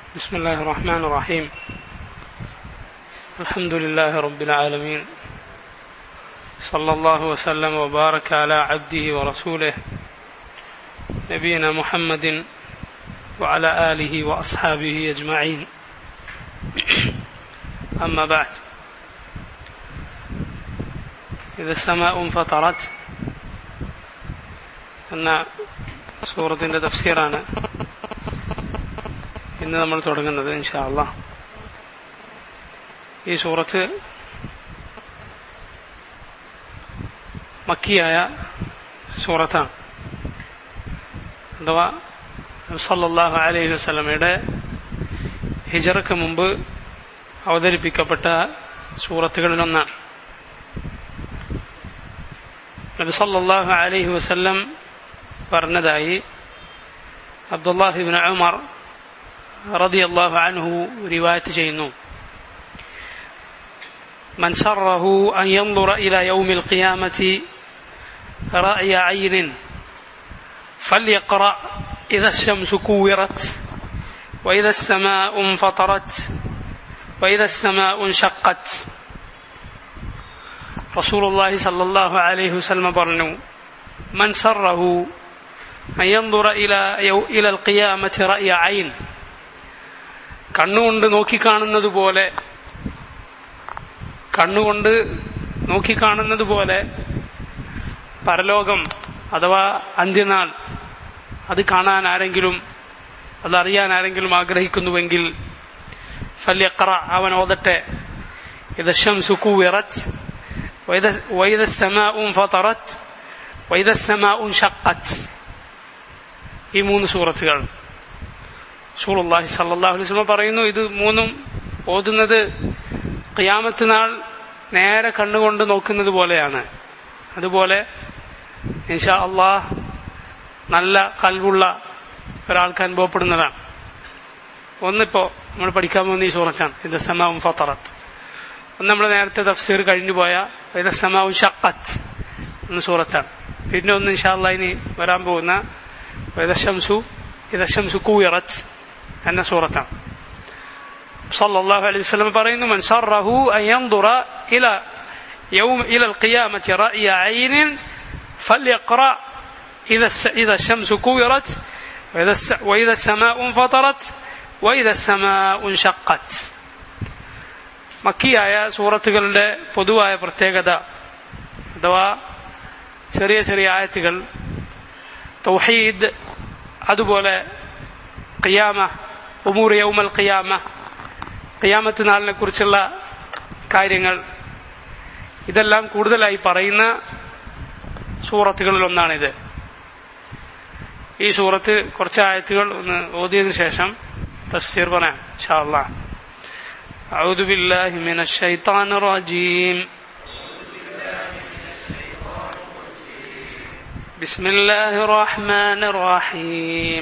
بسم الله الرحمن الرحيم الحمد لله رب العالمين صلى الله وسلم وبارك على عبده ورسوله نبينا محمد وعلى اله واصحابه اجمعين اما بعد اذا السماء انفطرت എന്ന സൂറത്തിന്റെ തഫ്സീറാണ് ഇന്ന് നമ്മൾ തുടങ്ങുന്നത് ഇൻഷാല്ല ഈ സൂറത്ത് മക്കിയായ സൂറത്താണ് അഥവാ സല്ലാഹു അലൈഹി വസ്ലമയുടെ ഹിജറക്ക് മുമ്പ് അവതരിപ്പിക്കപ്പെട്ട സൂറത്തുകളിലൊന്നാണ് നബി സല്ലാഹു അലൈഹി വസ്ല്ലം പറഞ്ഞതായി അബ്ദുല്ലാഹിബിൻ ഉമർ റളിയല്ലാഹു അൻഹു റിവായത്ത് ചെയ്യുന്നു من سره أن ينظر إلى يوم القيامة رأي عين فليقرأ إذا الشمس كورت وإذا السماء انفطرت وإذا السماء انشقت رسول الله صلى الله عليه وسلم പറഞ്ഞു من سره أن ينظر إلى إلى القيامة رأي عين കണ്ണുകൊണ്ട് നോക്കിക്കാണുന്നത് പോലെ കണ്ണുകൊണ്ട് നോക്കിക്കാണുന്നത് പോലെ പരലോകം അഥവാ അന്ത്യനാൾ അത് കാണാൻ ആരെങ്കിലും അതറിയാൻ ആരെങ്കിലും ആഗ്രഹിക്കുന്നുവെങ്കിൽ ഫല്യക്കറ അവൻ ഓതട്ടെ ഇതശം സുക്കു ഇറച്ച് വൈദ സമാഉം ഫറത്ത് വൈദ സമാഉം ഷക്കത്ത് ഈ മൂന്ന് സൂറത്തുകൾ സൂറുല്ലാഹി സല്ലാഹു അലൈഹി വസല്ലം പറയുന്നു ഇത് മൂന്നും ഓതുന്നത് ഖിയാമത്ത് നാൾ നേരെ കണ്ണുകൊണ്ട് നോക്കുന്നത് പോലെയാണ് അതുപോലെ ഇൻഷാ അള്ളാഹ് നല്ല കൽവുള്ള ഒരാൾക്ക് അനുഭവപ്പെടുന്നതാണ് ഒന്നിപ്പോ നമ്മൾ പഠിക്കാൻ പോകുന്ന ഈ സൂറത്താണ് ഇത് സമാവും ഫത്തറത്ത് ഒന്ന് നമ്മൾ നേരത്തെ തഫ്സീർ കഴിഞ്ഞു പോയ ഇത് സമാവും ഷക്കത്ത് എന്ന സൂറത്താണ് പിന്നെ ഒന്ന് ഇൻഷാ അള്ളാഹ് ഇനി വരാൻ പോകുന്ന ഇതശംസു ഇതശംസു കൂയിറത്ത് എന്ന സൂറത്താണ് صلى الله عليه وسلم പറയുന്നു من سره أن ينظر إلى يوم إلى القيامة رأي عين فليقرأ إذا إذا الشمس كورت وإذا وإذا السماء انفطرت وإذا السماء انشقت മക്കിയായ സൂറത്തുകളുടെ പൊതുവായ പ്രത്യേകത അഥവാ ചെറിയ ചെറിയ ആയത്തുകൾ തൗഹീദ് അതുപോലെ ഖിയാമ ഉമൂർ യൗമൽ ഖിയാമ ഖിയാമത്ത് നാളിനെ കുറിച്ചുള്ള കാര്യങ്ങൾ ഇതെല്ലാം കൂടുതലായി പറയുന്ന സൂറത്തുകളിൽ ഒന്നാണിത് ഈ സൂറത്ത് കുറച്ച് ആയത്തുകൾ ഒന്ന് ഓതിയതിനു ശേഷം തഫ്സീർ പറയാം ഇൻഷാ അല്ലാഹ് أعوذ بالله من الشيطان الرجيم بسم الله الرحمن الرحيم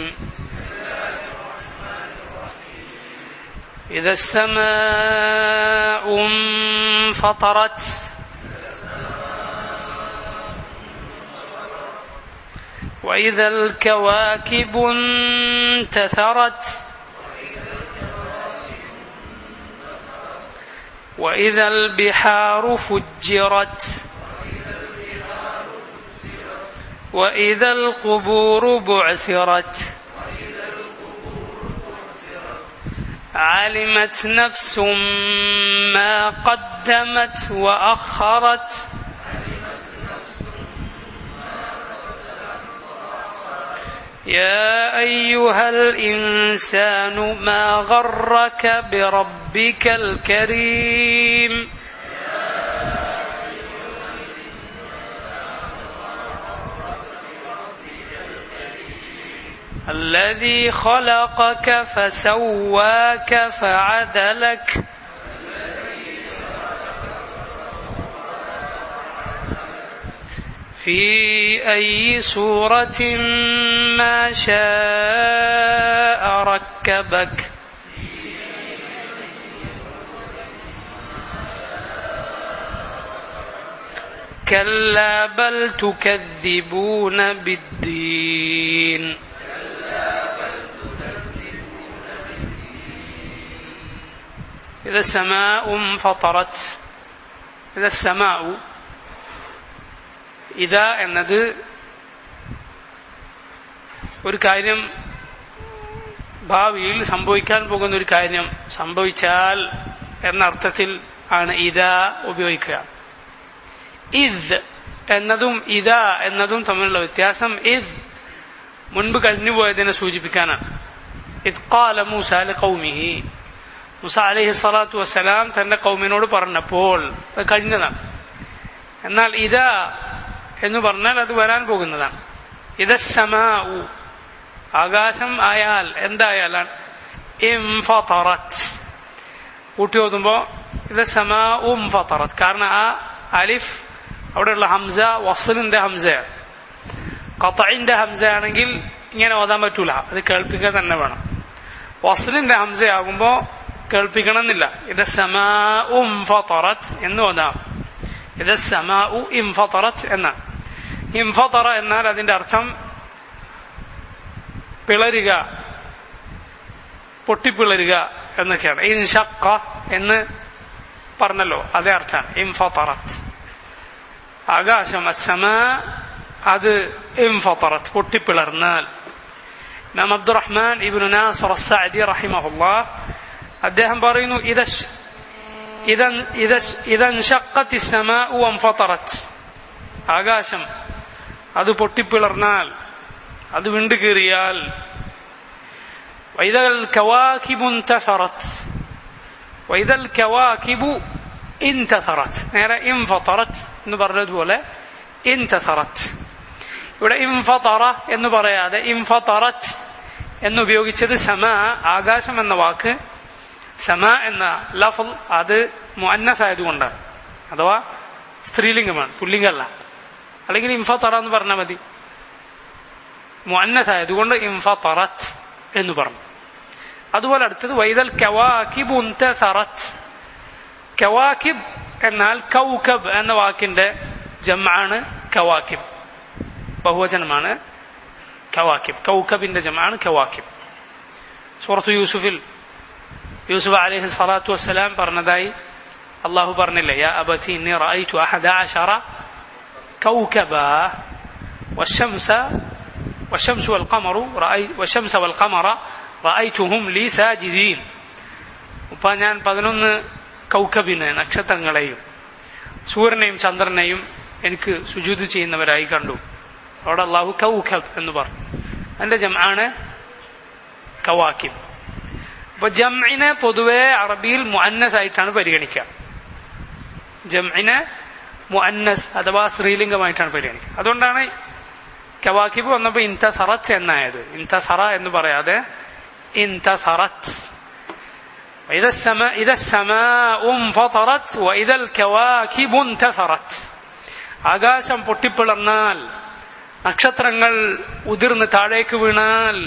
إذا السماء انفطرت وإذا الكواكب انتثرت وإذا البحار فجرت وإذا القبور بعثرت علمت نفس ما قدمت وأخرت يا أيها الإنسان ما غرك بربك الكريم الذي خلقك فسواك فعدلك في أي صورة ما شاء ركبك كلا بل تكذبون بالدين إذا السماء انفطرت إذا السماء إذا എന്നത് ഒരു കാര്യം ഭാവിയിൽ സംഭവിക്കാൻ പോകുന്ന ഒരു കാര്യം സംഭവിച്ചാൽ എന്ന അർത്ഥത്തിൽ ആണ് ഇതാ ഉപയോഗിക്കുക ഇദ് എന്നതും ഇതാ എന്നതും തമ്മിലുള്ള വ്യത്യാസം ഇദ് മുൻപ് കഴിഞ്ഞുപോയതിനെ സൂചിപ്പിക്കാനാണ് ഇദ് ഖാല മൂസ ലിഖൗമിഹി മുസ അലൈഹി സ്വലാത്തു വസ്സലാം തന്റെ കൗമിനോട് പറഞ്ഞപ്പോൾ അത് കഴിഞ്ഞതാണ് എന്നാൽ ഇതാ എന്ന് പറഞ്ഞാൽ അത് വരാൻ പോകുന്നതാണ് ഇത് സമാഉ ആകാശം ആയാൽ എന്തായാലാണ് ഇംഫറത്ത് കൂട്ടി ഓതുമ്പോ ഇത് സമാഉ ഇംഫറത്ത് കാരണം ആ അലിഫ് അവിടെയുള്ള ഹംസ വസലിന്റെ ഹംസയാണ് ഖത്തഇന്റെ ഹംസ ആണെങ്കിൽ ഇങ്ങനെ ഓതാൻ പറ്റൂല അത് കേൾപ്പിക്കുക തന്നെ വേണം വസലിന്റെ ഹംസയാകുമ്പോ കേൾപ്പിക്കണമെന്നില്ല ഇത് സമാഉ ഇംഫറത്ത് എന്ന് ഓതാം ഇത് സമാഉ ഇംഫറത്ത് എന്ന ഇംഫറ എന്നാൽ അതിന്റെ അർത്ഥം പിളരുക പൊട്ടിപ്പിളരുക എന്നൊക്കെയാണ് ഇൻഷക്ക എന്ന് പറഞ്ഞല്ലോ അതേ അർത്ഥമാണ് ഇംഫറത്ത് ആകാശം അസമ അത് ഇംഫറത്ത് പൊട്ടിപ്പിളർന്നാൽ നാം അബ്ദുറഹ്മാൻ ഇബ്നു നാസർ സഅദി റഹിമഹുല്ലാ അദ്ദേഹം പറയുന്നു ഇദശ് ഇതൻഷക്കത്തി സമാഉ അംഫറത്ത് ആകാശം അത് പൊട്ടിപ്പിളർന്നാൽ അത് വിണ്ടുകീറിയാൽ വൈതൽ കവാക്കിബു ഇൻതസറത്ത് വൈതൽ കവാക്കിബു ഇൻതസറത്ത് നേരെ ഇൻഫറത്ത് എന്ന് പറഞ്ഞതുപോലെ ഇൻതസറത്ത് ഇവിടെ ഇൻഫറ എന്ന് പറയാതെ ഇൻഫറത്ത് എന്നുപയോഗിച്ചത് സമ ആകാശം എന്ന വാക്ക് സമ എന്ന ലഫൽ അത് മുഅന്നസായതുകൊണ്ടാണ് അഥവാ സ്ത്രീലിംഗമാണ് പുല്ലിംഗമല്ല അല്ലെങ്കിൽ ഇൻഫറ എന്ന് പറഞ്ഞാൽ മതി മുഅന്നസായതുകൊണ്ട് ഇൻഫറത്ത് എന്ന് പറഞ്ഞു അതുപോലെ അടുത്തത് വൈതൽ കവാക്കിബ് ഉന്തസറത്ത് കവാക്കിബ് എന്നാൽ കൗക്കബ് എന്ന വാക്കിന്റെ ജമാണ് കവാക്കിബ് ബഹുവചനമാണ് കവാക്കിബ് കൗക്കബിന്റെ ജമാണ് കവാക്കിബ് സൂറത്ത് യൂസുഫിൽ യൂസുഫ് അലൈഹി സ്വലാത്തു വസ്സലാം പറഞ്ഞതായി അള്ളാഹു പറഞ്ഞില്ലേ യാ അബതി ഇന്നി റഅയ്തു അഹദ അശറ كوكبا والشمس والشمس والقمر رأي والشمس والقمر رأيتهم لي ساجدين അപ്പൊ ഞാൻ പതിനൊന്ന് കൗക്കബിന് നക്ഷത്രങ്ങളെയും സൂര്യനെയും ചന്ദ്രനെയും എനിക്ക് സുജൂത് ചെയ്യുന്നവരായി കണ്ടു അവിടെ അള്ളാഹു കൗഖബ് എന്ന് പറഞ്ഞു അതിന്റെ ജമാണ് കവാക്കിബ് അപ്പൊ ജംഇനെ പൊതുവെ അറബിയിൽ മുഅന്നസ് ആയിട്ടാണ് പരിഗണിക്കുക ജംഇനെ മുഅന്നസ് അഥവാ സ്ത്രീലിംഗമായിട്ടാണ് പരിഗണിക്കുക അതുകൊണ്ടാണ് കവാക്കിബ് വന്നപ്പോ ഇൻതസറത്ത് എന്നായത് ഇൻതസറ എന്ന് പറയാതെ ഇൻതസറത്ത് وإذا السماء إذا السماء انفطرت وإذا الكواكب انتثرت ആകാശം പൊട്ടിപ്പിളർന്നാൽ നക്ഷത്രങ്ങൾ ഉതിർന്ന് താഴേക്ക് വീണാൽ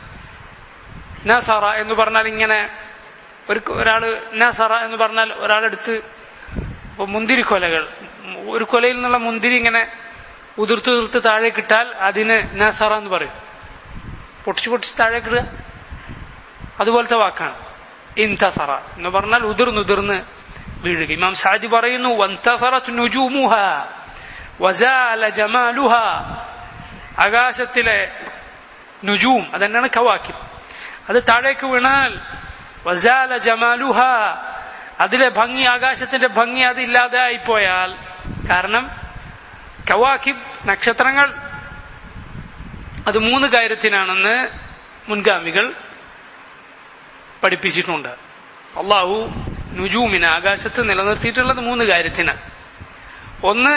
നസറ എന്ന് പറഞ്ഞാൽ ഇങ്ങനെ ഒരു ഒരാള് നസറ എന്ന് പറഞ്ഞാൽ ഒരാളെടുത്ത് ഇപ്പൊ മുന്തിരി കൊലകൾ ഒരു കൊലയിൽ നിന്നുള്ള മുന്തിരി ഇങ്ങനെ ഉതിർത്ത് ഉതിർത്ത് താഴേക്ക് ഇട്ടാൽ അതിന് നസറ എന്ന് പറയും പൊട്ടിച്ച് പൊട്ടിച്ച് താഴേക്ക് ഇടുക അതുപോലത്തെ വാക്കാണ് ഇൻതസറ എന്ന് പറഞ്ഞാൽ ഉതിർന്നുതിർന്ന് വീഴുക ഇമാം സാജി പറയുന്നു വന്തസറത്ത് നുജൂമുഹ വസാല ജമാലുഹ ആകാശത്തിലെ നുജൂം അതെന്നാണ് കവാക്കി അത് താഴേക്ക് വീണാൽ വസാല ജമാലുഹ അതിലെ ഭംഗി ആകാശത്തിന്റെ ഭംഗി അതില്ലാതെ ആയിപ്പോയാൽ കാരണം കവാക്കിബ് നക്ഷത്രങ്ങൾ അത് മൂന്ന് കാര്യത്തിനാണെന്ന് മുൻഗാമികൾ പഠിപ്പിച്ചിട്ടുണ്ട് അള്ളാഹു നുജൂമിന് ആകാശത്ത് നിലനിർത്തിയിട്ടുള്ളത് മൂന്ന് കാര്യത്തിന് ഒന്ന്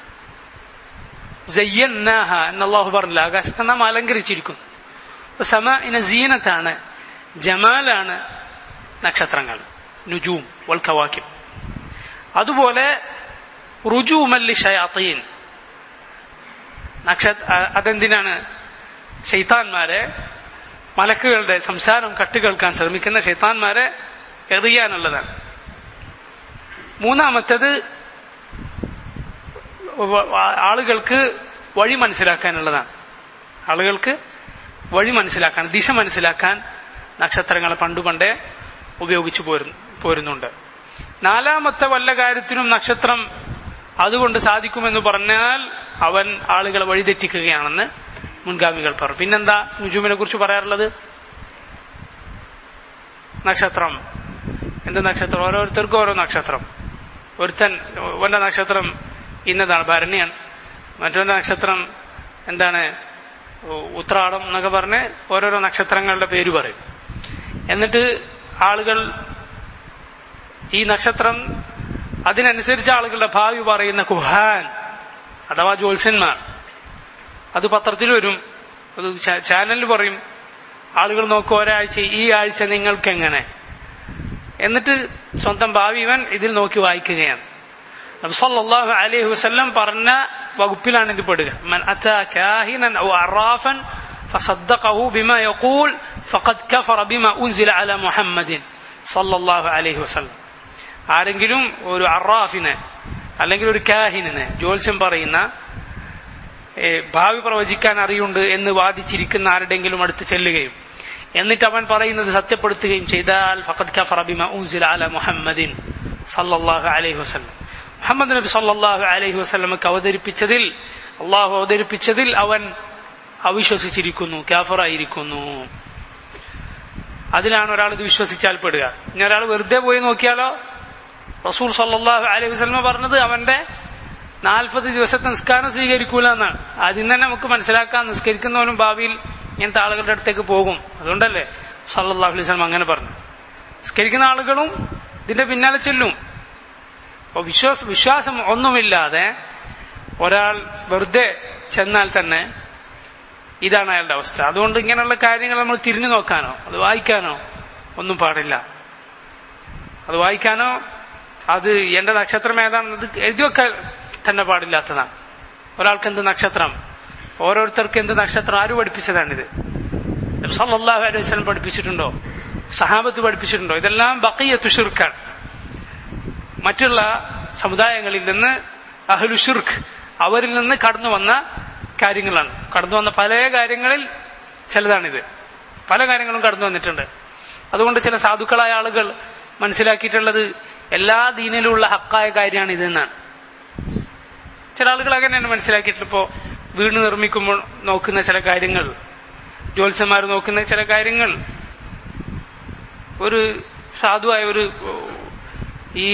ജയ്യന്നാഹ എന്ന് അള്ളാഹു പറഞ്ഞില്ല ആകാശത്തെ നാം അലങ്കരിച്ചിരിക്കുന്നു സമ ഇന സീനത്താണ് ജമാലാണ് നക്ഷത്രങ്ങൾ നുജൂം വൽ കവാക്കിം അതുപോലെ റുജൂമല്ലി ഷയാത്തീൻ നക്ഷത്ര അതെന്തിനാണ് ശൈത്താന്മാരെ മലക്കുകളുടെ സംസാരം കട്ടുകേൾക്കാൻ ശ്രമിക്കുന്ന ഷെയ്ത്താന്മാരെ എറിയാനുള്ളതാണ് മൂന്നാമത്തത് ആളുകൾക്ക് വഴി മനസ്സിലാക്കാനുള്ളതാണ് ആളുകൾക്ക് വഴി മനസ്സിലാക്കാൻ ദിശ മനസ്സിലാക്കാൻ നക്ഷത്രങ്ങളെ പണ്ടുപണ്ടേ ഉപയോഗിച്ചു പോരുന്നുണ്ട് നാലാമത്തെ വല്ല കാര്യത്തിനും നക്ഷത്രം അതുകൊണ്ട് സാധിക്കുമെന്ന് പറഞ്ഞാൽ അവൻ ആളുകളെ വഴിതെറ്റിക്കുകയാണെന്ന് മുൻഗാമികൾ പറഞ്ഞു പിന്നെന്താ നുജൂമിനെ കുറിച്ച് പറയാറുള്ളത് നക്ഷത്രം എന്ത് നക്ഷത്രം ഓരോരുത്തർക്കും ഓരോ നക്ഷത്രം ഒരുത്തൻ ഒന്റെ നക്ഷത്രം ഇന്നതാണ് ഭരണിയാണ് മറ്റൊരു നക്ഷത്രം എന്താണ് ഉത്രാടം എന്നൊക്കെ പറഞ്ഞ് ഓരോരോ നക്ഷത്രങ്ങളുടെ പേര് പറയും എന്നിട്ട് ആളുകൾ ഈ നക്ഷത്രം അതിനനുസരിച്ച് ആളുകളുടെ ഭാവി പറയുന്ന കുഹാൻ അഥവാ ജ്യോത്സ്യന്മാർ അത് പത്രത്തിൽ വരും അത് ചാനലിൽ പറയും ആളുകൾ നോക്കും ഒരാഴ്ച ഈ ആഴ്ച നിങ്ങൾക്ക് എങ്ങനെ എന്നിട്ട് സ്വന്തം ഭാവി ഇവൻ ഇതിൽ നോക്കി വായിക്കുകയാണ് നബ്സല്ലാഹു അലൈഹി വസല്ലം പറഞ്ഞ വകുപ്പിലാണ് ഇത് പെടുക മൻ അതാ കാഹിനൻ ഔ അറാഫൻ فصدقه بما يقول فقد كفر بما أنزل على محمد صلى الله عليه وسلم ആരെങ്കിലും ഒരു അറാഫിനെ അല്ലെങ്കിൽ ഒരു കാഹിനെ ജ്യോത്സ്യം പറയുന്ന ഭാവി പ്രവചിക്കാൻ അറിയുണ്ട് എന്ന് വാദിച്ചിരിക്കുന്ന ആരുടെങ്കിലും അടുത്ത് ചെല്ലുകയും എന്നിട്ട് അവൻ പറയുന്നത് സത്യപ്പെടുത്തുകയും ചെയ്താൽ ഫഖദ് കഫറ ബിമ ഉൻസില അല മുഹമ്മദിൻ സല്ലല്ലാഹു അലൈഹി വസല്ലം മുഹമ്മദ് നബി സല്ലല്ലാഹു അലൈഹി വസല്ലമക്ക് അവതരിപ്പിച്ചതിൽ അള്ളാഹു അവതരിപ്പിച്ചതിൽ അവൻ അവിശ്വസിച്ചിരിക്കുന്നു കാഫറായിരിക്കുന്നു അതിലാണ് ഒരാൾ ഇത് വിശ്വസിച്ചാൽ പെടുക ഇനി ഒരാൾ വെറുതെ പോയി നോക്കിയാലോ റസൂൽ സല്ലാഹു അലൈഹി വസ്ലമ പറഞ്ഞത് അവന്റെ നാൽപ്പത് ദിവസത്തെ നിസ്കാരം സ്വീകരിക്കൂല എന്നാണ് ആദ്യം തന്നെ നമുക്ക് മനസ്സിലാക്കാൻ നിസ്കരിക്കുന്നവനും ഭാവിയിൽ ഇങ്ങനത്തെ ആളുകളുടെ അടുത്തേക്ക് പോകും അതുകൊണ്ടല്ലേ സല്ലാഹു അലൈഹി സ്വലം അങ്ങനെ പറഞ്ഞു നിസ്കരിക്കുന്ന ആളുകളും ഇതിന്റെ പിന്നാലെ ചെല്ലും അപ്പൊ വിശ്വാസ വിശ്വാസം ഒന്നുമില്ലാതെ ഒരാൾ വെറുതെ ചെന്നാൽ തന്നെ ഇതാണ് അയാളുടെ അവസ്ഥ അതുകൊണ്ട് ഇങ്ങനെയുള്ള കാര്യങ്ങൾ നമ്മൾ തിരിഞ്ഞു നോക്കാനോ അത് വായിക്കാനോ ഒന്നും പാടില്ല അത് വായിക്കാനോ അത് എന്റെ നക്ഷത്രം ഏതാണെന്നത് എഴുതിയൊക്കെ തന്നെ പാടില്ലാത്തതാണ് ഒരാൾക്ക് എന്ത് നക്ഷത്രം ഓരോരുത്തർക്ക് എന്ത് നക്ഷത്രം ആര് പഠിപ്പിച്ചതാണിത് സല്ലാഹു അലൈഹി വസ്ലം പഠിപ്പിച്ചിട്ടുണ്ടോ സഹാബത്ത് പഠിപ്പിച്ചിട്ടുണ്ടോ ഇതെല്ലാം ബക്കയ്യത്തു ഷിർക്കാണ് മറ്റുള്ള സമുദായങ്ങളിൽ നിന്ന് അഹ്ലു ഷിർക്ക് അവരിൽ നിന്ന് കടന്നു വന്ന കാര്യങ്ങളാണ് കടന്നു വന്ന പല കാര്യങ്ങളിൽ ചിലതാണിത് പല കാര്യങ്ങളും കടന്നു വന്നിട്ടുണ്ട് അതുകൊണ്ട് ചില സാധുക്കളായ ആളുകൾ മനസ്സിലാക്കിയിട്ടുള്ളത് എല്ലാ ദീനിലുള്ള ഹക്കായ കാര്യമാണ് ഇതെന്നാണ് ചില ആളുകൾ അങ്ങനെയാണ് മനസ്സിലാക്കിയിട്ടുള്ളത് ഇപ്പോ വീട് നിർമ്മിക്കുമ്പോൾ നോക്കുന്ന ചില കാര്യങ്ങൾ ജ്യോത്സ്യന്മാർ നോക്കുന്ന ചില കാര്യങ്ങൾ ഒരു സാധുവായ ഒരു ഈ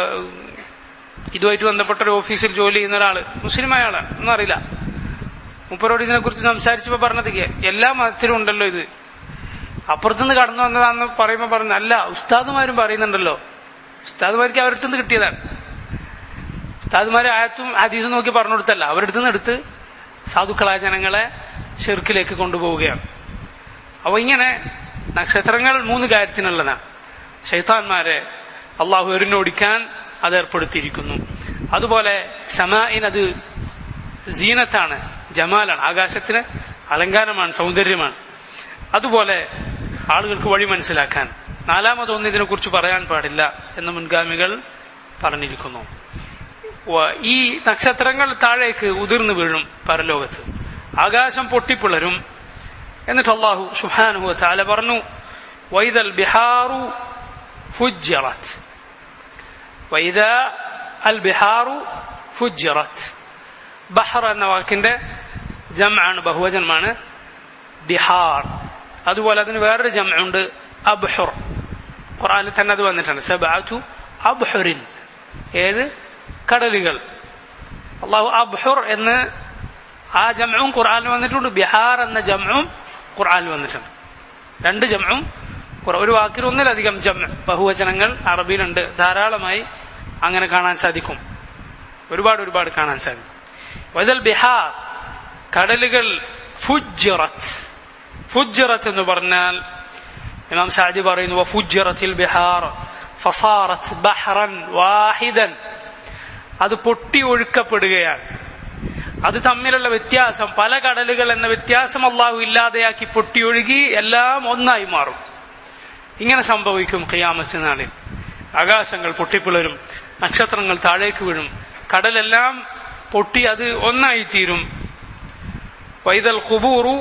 ഇതുമായിട്ട് ബന്ധപ്പെട്ട ഒരു ഓഫീസിൽ ജോലി ചെയ്യുന്ന ഒരാള് മുസ്ലിമായ ആളാണ് ഒന്നും അറിയില്ല മുപ്പരോട് ഇതിനെ കുറിച്ച് സംസാരിച്ചപ്പോ പറഞ്ഞത് എല്ലാ മതത്തിലും ഉണ്ടല്ലോ ഇത് അപ്പുറത്തുനിന്ന് കടന്നു വന്നതാന്ന് പറയുമ്പോ പറഞ്ഞു അല്ല ഉസ്താദുമാരും പറയുന്നുണ്ടല്ലോ ഉസ്താദുമാർക്ക് അവരുടെ നിന്ന് കിട്ടിയതാണ് ഉസ്താദുമാരെ ആയത്തും ഹദീസും നോക്കി പറഞ്ഞു കൊടുത്തല്ല അവരുടെ നിന്ന് എടുത്ത് സാധുക്കളായ ജനങ്ങളെ ഷെർക്കിലേക്ക് കൊണ്ടുപോവുകയാണ് അപ്പൊ ഇങ്ങനെ നക്ഷത്രങ്ങൾ മൂന്ന് കാര്യത്തിനുള്ളതാണ് ഷെയ്ത്താന്മാരെ അള്ളാഹു എറിഞ്ഞോടിക്കാൻ അത് ഏർപ്പെടുത്തിയിരിക്കുന്നു അതുപോലെ സമാഇനത് ജീനത്താണ് ജമാലാണ് ആകാശത്തിന് അലങ്കാരമാണ് സൗന്ദര്യമാണ് അതുപോലെ ആളുകൾക്ക് വഴി മനസ്സിലാക്കാൻ നാലാമതൊന്നും ഇതിനെക്കുറിച്ച് പറയാൻ പാടില്ല എന്ന് മുൻഗാമികൾ പറഞ്ഞിരിക്കുന്നു ഈ നക്ഷത്രങ്ങൾ താഴേക്ക് ഉതിർന്നു വീഴും പരലോകത്ത് ആകാശം പൊട്ടിപ്പിളരും എന്നിട്ട് അള്ളാഹു സുഹാനുഹു താല പറഞ്ഞു വൈദൽ ബിഹാറു ഫുജ്ജറത്ത് വൈദ അൽ ബിഹാറു ഫുജ്ജറത്ത് ബഹർ എന്ന വാക്കിന്റെ ജമാണ് ബഹുവചനമാണ് ബിഹാർ അതുപോലെ അതിന് വേറൊരു ജമുണ്ട് അബ്ഹുർ ഖുറാനിൽ തന്നെ അത് വന്നിട്ടുണ്ട് സബാറ്റു അബ്ഹുറിൻ ഏത് കടലുകൾ അള്ളാഹു അബ്ഹുർ എന്ന് ആ ജമും ഖുറാനിൽ വന്നിട്ടുണ്ട് ബിഹാർ എന്ന ജമും ഖുറാനിൽ വന്നിട്ടുണ്ട് രണ്ട് ജമും ഒരു വാക്കിൽ ഒന്നിലധികം ജം ബഹുവചനങ്ങൾ അറബിയിലുണ്ട് ധാരാളമായി അങ്ങനെ കാണാൻ സാധിക്കും ഒരുപാട് ഒരുപാട് കാണാൻ സാധിക്കും വൈദൽ ബിഹാർ കടലുകൾ ഫുജ്റത്ത് ഫുജ്റത്ത് എന്ന് പറഞ്ഞാൽ ഇമാം സാദി പറയുന്നു ഫുജ്റത്തിൽ ബിഹാർ ഫസാറത്ത് ബഹ്റൻ വാഹിദൻ അത് പൊട്ടി ഒഴുക്കപ്പെടുകയാണ് അത് തമ്മിലുള്ള വ്യത്യാസം പല കടലുകൾ എന്ന വ്യത്യാസം അള്ളാഹു ഇല്ലാതെയാക്കി പൊട്ടിയൊഴുകി എല്ലാം ഒന്നായി മാറും ഇങ്ങനെ സംഭവിക്കും ഖിയാമത്ത് നാളിൽ ആകാശങ്ങൾ പൊട്ടിപ്പിളരും നക്ഷത്രങ്ങൾ താഴേക്ക് വീഴും കടലെല്ലാം പൊട്ടി അത് ഒന്നായി തീരും വൈദൽ ഖുബൂറു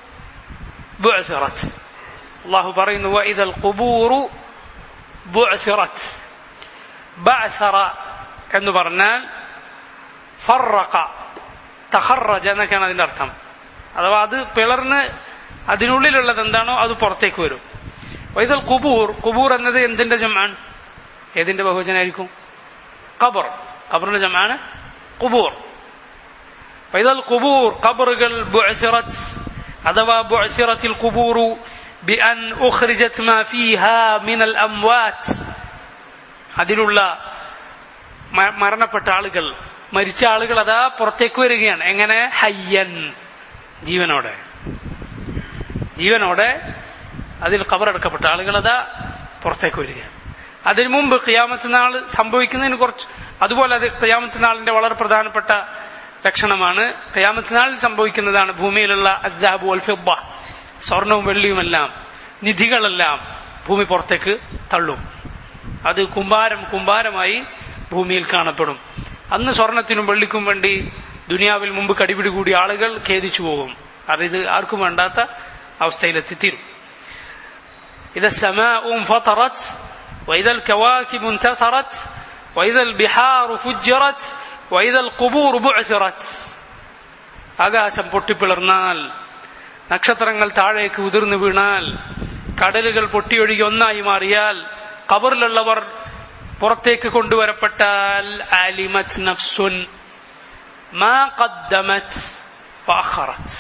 ബുഅ്സിറത്ത് അള്ളാഹു പറയുന്നു വൈദൽ ഖുബൂറു ബുഅ്സിറത്ത് ബഅസറ എന്ന് പറഞ്ഞാൽ ഫറഖ തഹറജ എന്നൊക്കെയാണ് അതിന്റെ അർത്ഥം അഥവാ അത് പിളർന്ന് അതിനുള്ളിലുള്ളത് എന്താണോ അത് പുറത്തേക്ക് വരും വൈതൽ കുബൂർ കുബൂർ എന്നത് എന്തിന്റെ ജമാണ് ഏതിന്റെ ബഹുവചനായിരിക്കും ഖബർ ഖബറിന്റെ ജമാണ് കുബൂർ വൈതൽ കുബൂർ ഖബറുകൾ ബുഅസിറത്ത് അഥവാ ബുഅസിറത്തിൽ കുബൂറു بأن أخرجت ما فيها من الأموات അതിലുള്ള മ- മരണപ്പെട്ട ആളുകൾ മരിച്ച ആളുകൾ അതാ പുറത്തേക്ക് വരികയാണ് എങ്ങനെ ഹയ്യൻ ജീവനോടെ ജീവനോടെ അതിൽ കബറടക്കപ്പെട്ട ആളുകൾ അതാ പുറത്തേക്ക് വരികയാണ് അതിനു മുമ്പ് ഖിയാമത്ത് നാൾ സംഭവിക്കുന്നതിന് കുറച്ച് അതുപോലെ അത് ഖിയാമത്ത് നാളിന്റെ വളരെ പ്രധാനപ്പെട്ട ലക്ഷണമാണ് ഖിയാമത്ത് നാളിൽ സംഭവിക്കുന്നതാണ് ഭൂമിയിലുള്ള അദ്ദാബു അൽ ഫിബ്ബ സ്വർണവും വെള്ളിയുമെല്ലാം നിധികളെല്ലാം ഭൂമി പുറത്തേക്ക് തള്ളും അത് കുമ്പാരം കുമ്പാരമായി ഭൂമിയിൽ കാണപ്പെടും അന്ന് സ്വർണത്തിനും വെള്ളിക്കും വേണ്ടി ദുനിയാവിൽ മുമ്പ് കടിപിടി കൂടിയ ആളുകൾ ഖേദിച്ചു പോകും അത് ഇത് ആർക്കും വേണ്ടാത്ത അവസ്ഥയിലെത്തിത്തീരും إذا السماء انفطرت وإذا الكواكب انتثرت وإذا البحار فجرت وإذا القبور بعثرت ആകാശം പൊട്ടിപ്പിളർന്നാൽ നക്ഷത്രങ്ങൾ താഴേക്ക് ഉതിർന്നു വീണാൽ കടലുകൾ പൊട്ടിയൊഴുകി ഒന്നായി മാറിയാൽ കബറിലുള്ളവർ പുറത്തേക്ക് കൊണ്ടുവരപ്പെട്ടാൽ ആലിമത് നഫ്സുൻ മാ ഖദ്ദമത് വഅഖറത്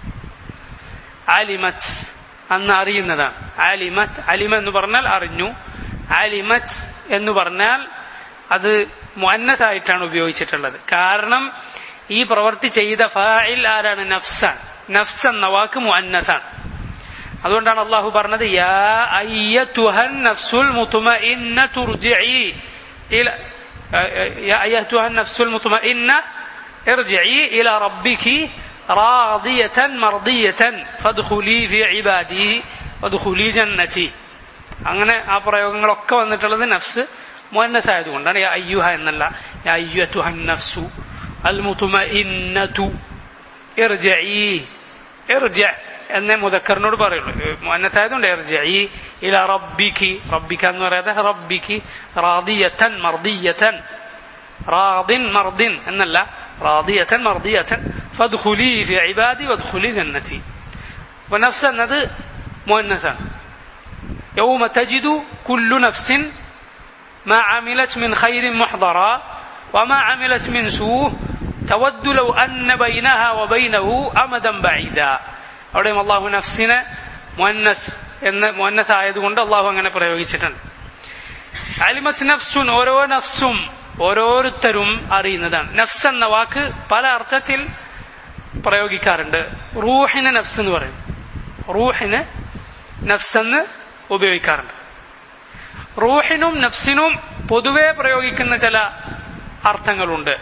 ആലിമത് അന്ന് അറിയുന്നതാണ് ആലിമത് അലിമ എന്ന് പറഞ്ഞാൽ അറിഞ്ഞു ആലിമത് എന്ന് പറഞ്ഞാൽ അത് മുന്നസായിട്ടാണ് ഉപയോഗിച്ചിട്ടുള്ളത് കാരണം ഈ പ്രവൃത്തി ചെയ്ത ഫായിൽ ആരാണ് നഫ്സാൻ നഫ്സ് എന്ന വാക്ക് മുന്നസാണ് അതുകൊണ്ടാണ് അള്ളാഹു പറഞ്ഞത് യാ അയ്യത്തുഹൻ നഫ്സുൽ മുത്മഇന്നതു ർജിഇ ഇല യാ അയ്യത്തുഹൻ നഫ്സുൽ മുത്മഇന്ന ارجعي إلى ربك راضية مرضية فادخلي في عبادي وادخلي جنتي അങ്ങനെ ആ പ്രയോഗങ്ങളൊക്കെ വന്നിട്ടുള്ളത് നഫ്സ് മുന്നസായതുകൊണ്ടാണ് യാ അയ്യുഹ എന്നല്ല യാ അയ്യത്തുഹൻ നഫ്സു അൽ മുത്മഇന്നതു ഇർജഇ ഇർജ എന്നേ മുതക്കറിനോട് പറയുള്ളൂ മുന്നത്തായതുകൊണ്ട് ഇർജഇ ഇല റബ്ബിക്ക് റബ്ബിക്ക എന്ന് പറയാതെ റബ്ബിക്ക് റാദിയത്തൻ മർദിയത്തൻ റാദിൻ മർദിൻ എന്നല്ല റാദിയത്തൻ മർദിയത്തൻ ഫദ്ഖുലി ഫി ഇബാദി വദ്ഖുലി ജന്നതി അപ്പൊ നഫ്സ് എന്നത് മുന്നത്താണ് يوم تجد كل نفس ما عملت من خير محضرا وما عملت من سوء تود لو أن بينها وبينه أمدا بعيدا അവിടെയും അള്ളാഹു നഫ്സിനെ മുന്നസ് എന്ന് മുന്നസ് ആയതുകൊണ്ട് അള്ളാഹു അങ്ങനെ പ്രയോഗിച്ചിട്ടുണ്ട് അലിമത്ത് നഫ്സുൻ ഓരോ നഫ്സും ഓരോരുത്തരും അറിയുന്നതാണ് നഫ്സ് എന്ന വാക്ക് പല അർത്ഥത്തിൽ പ്രയോഗിക്കാറുണ്ട് റൂഹിന് നഫ്സ് എന്ന് പറയും റൂഹിന് നഫ്സ് എന്ന് ഉപയോഗിക്കാറുണ്ട് റൂഹിനും നഫ്സിനും പൊതുവെ പ്രയോഗിക്കുന്ന ചില അർത്ഥങ്ങളുണ്ട്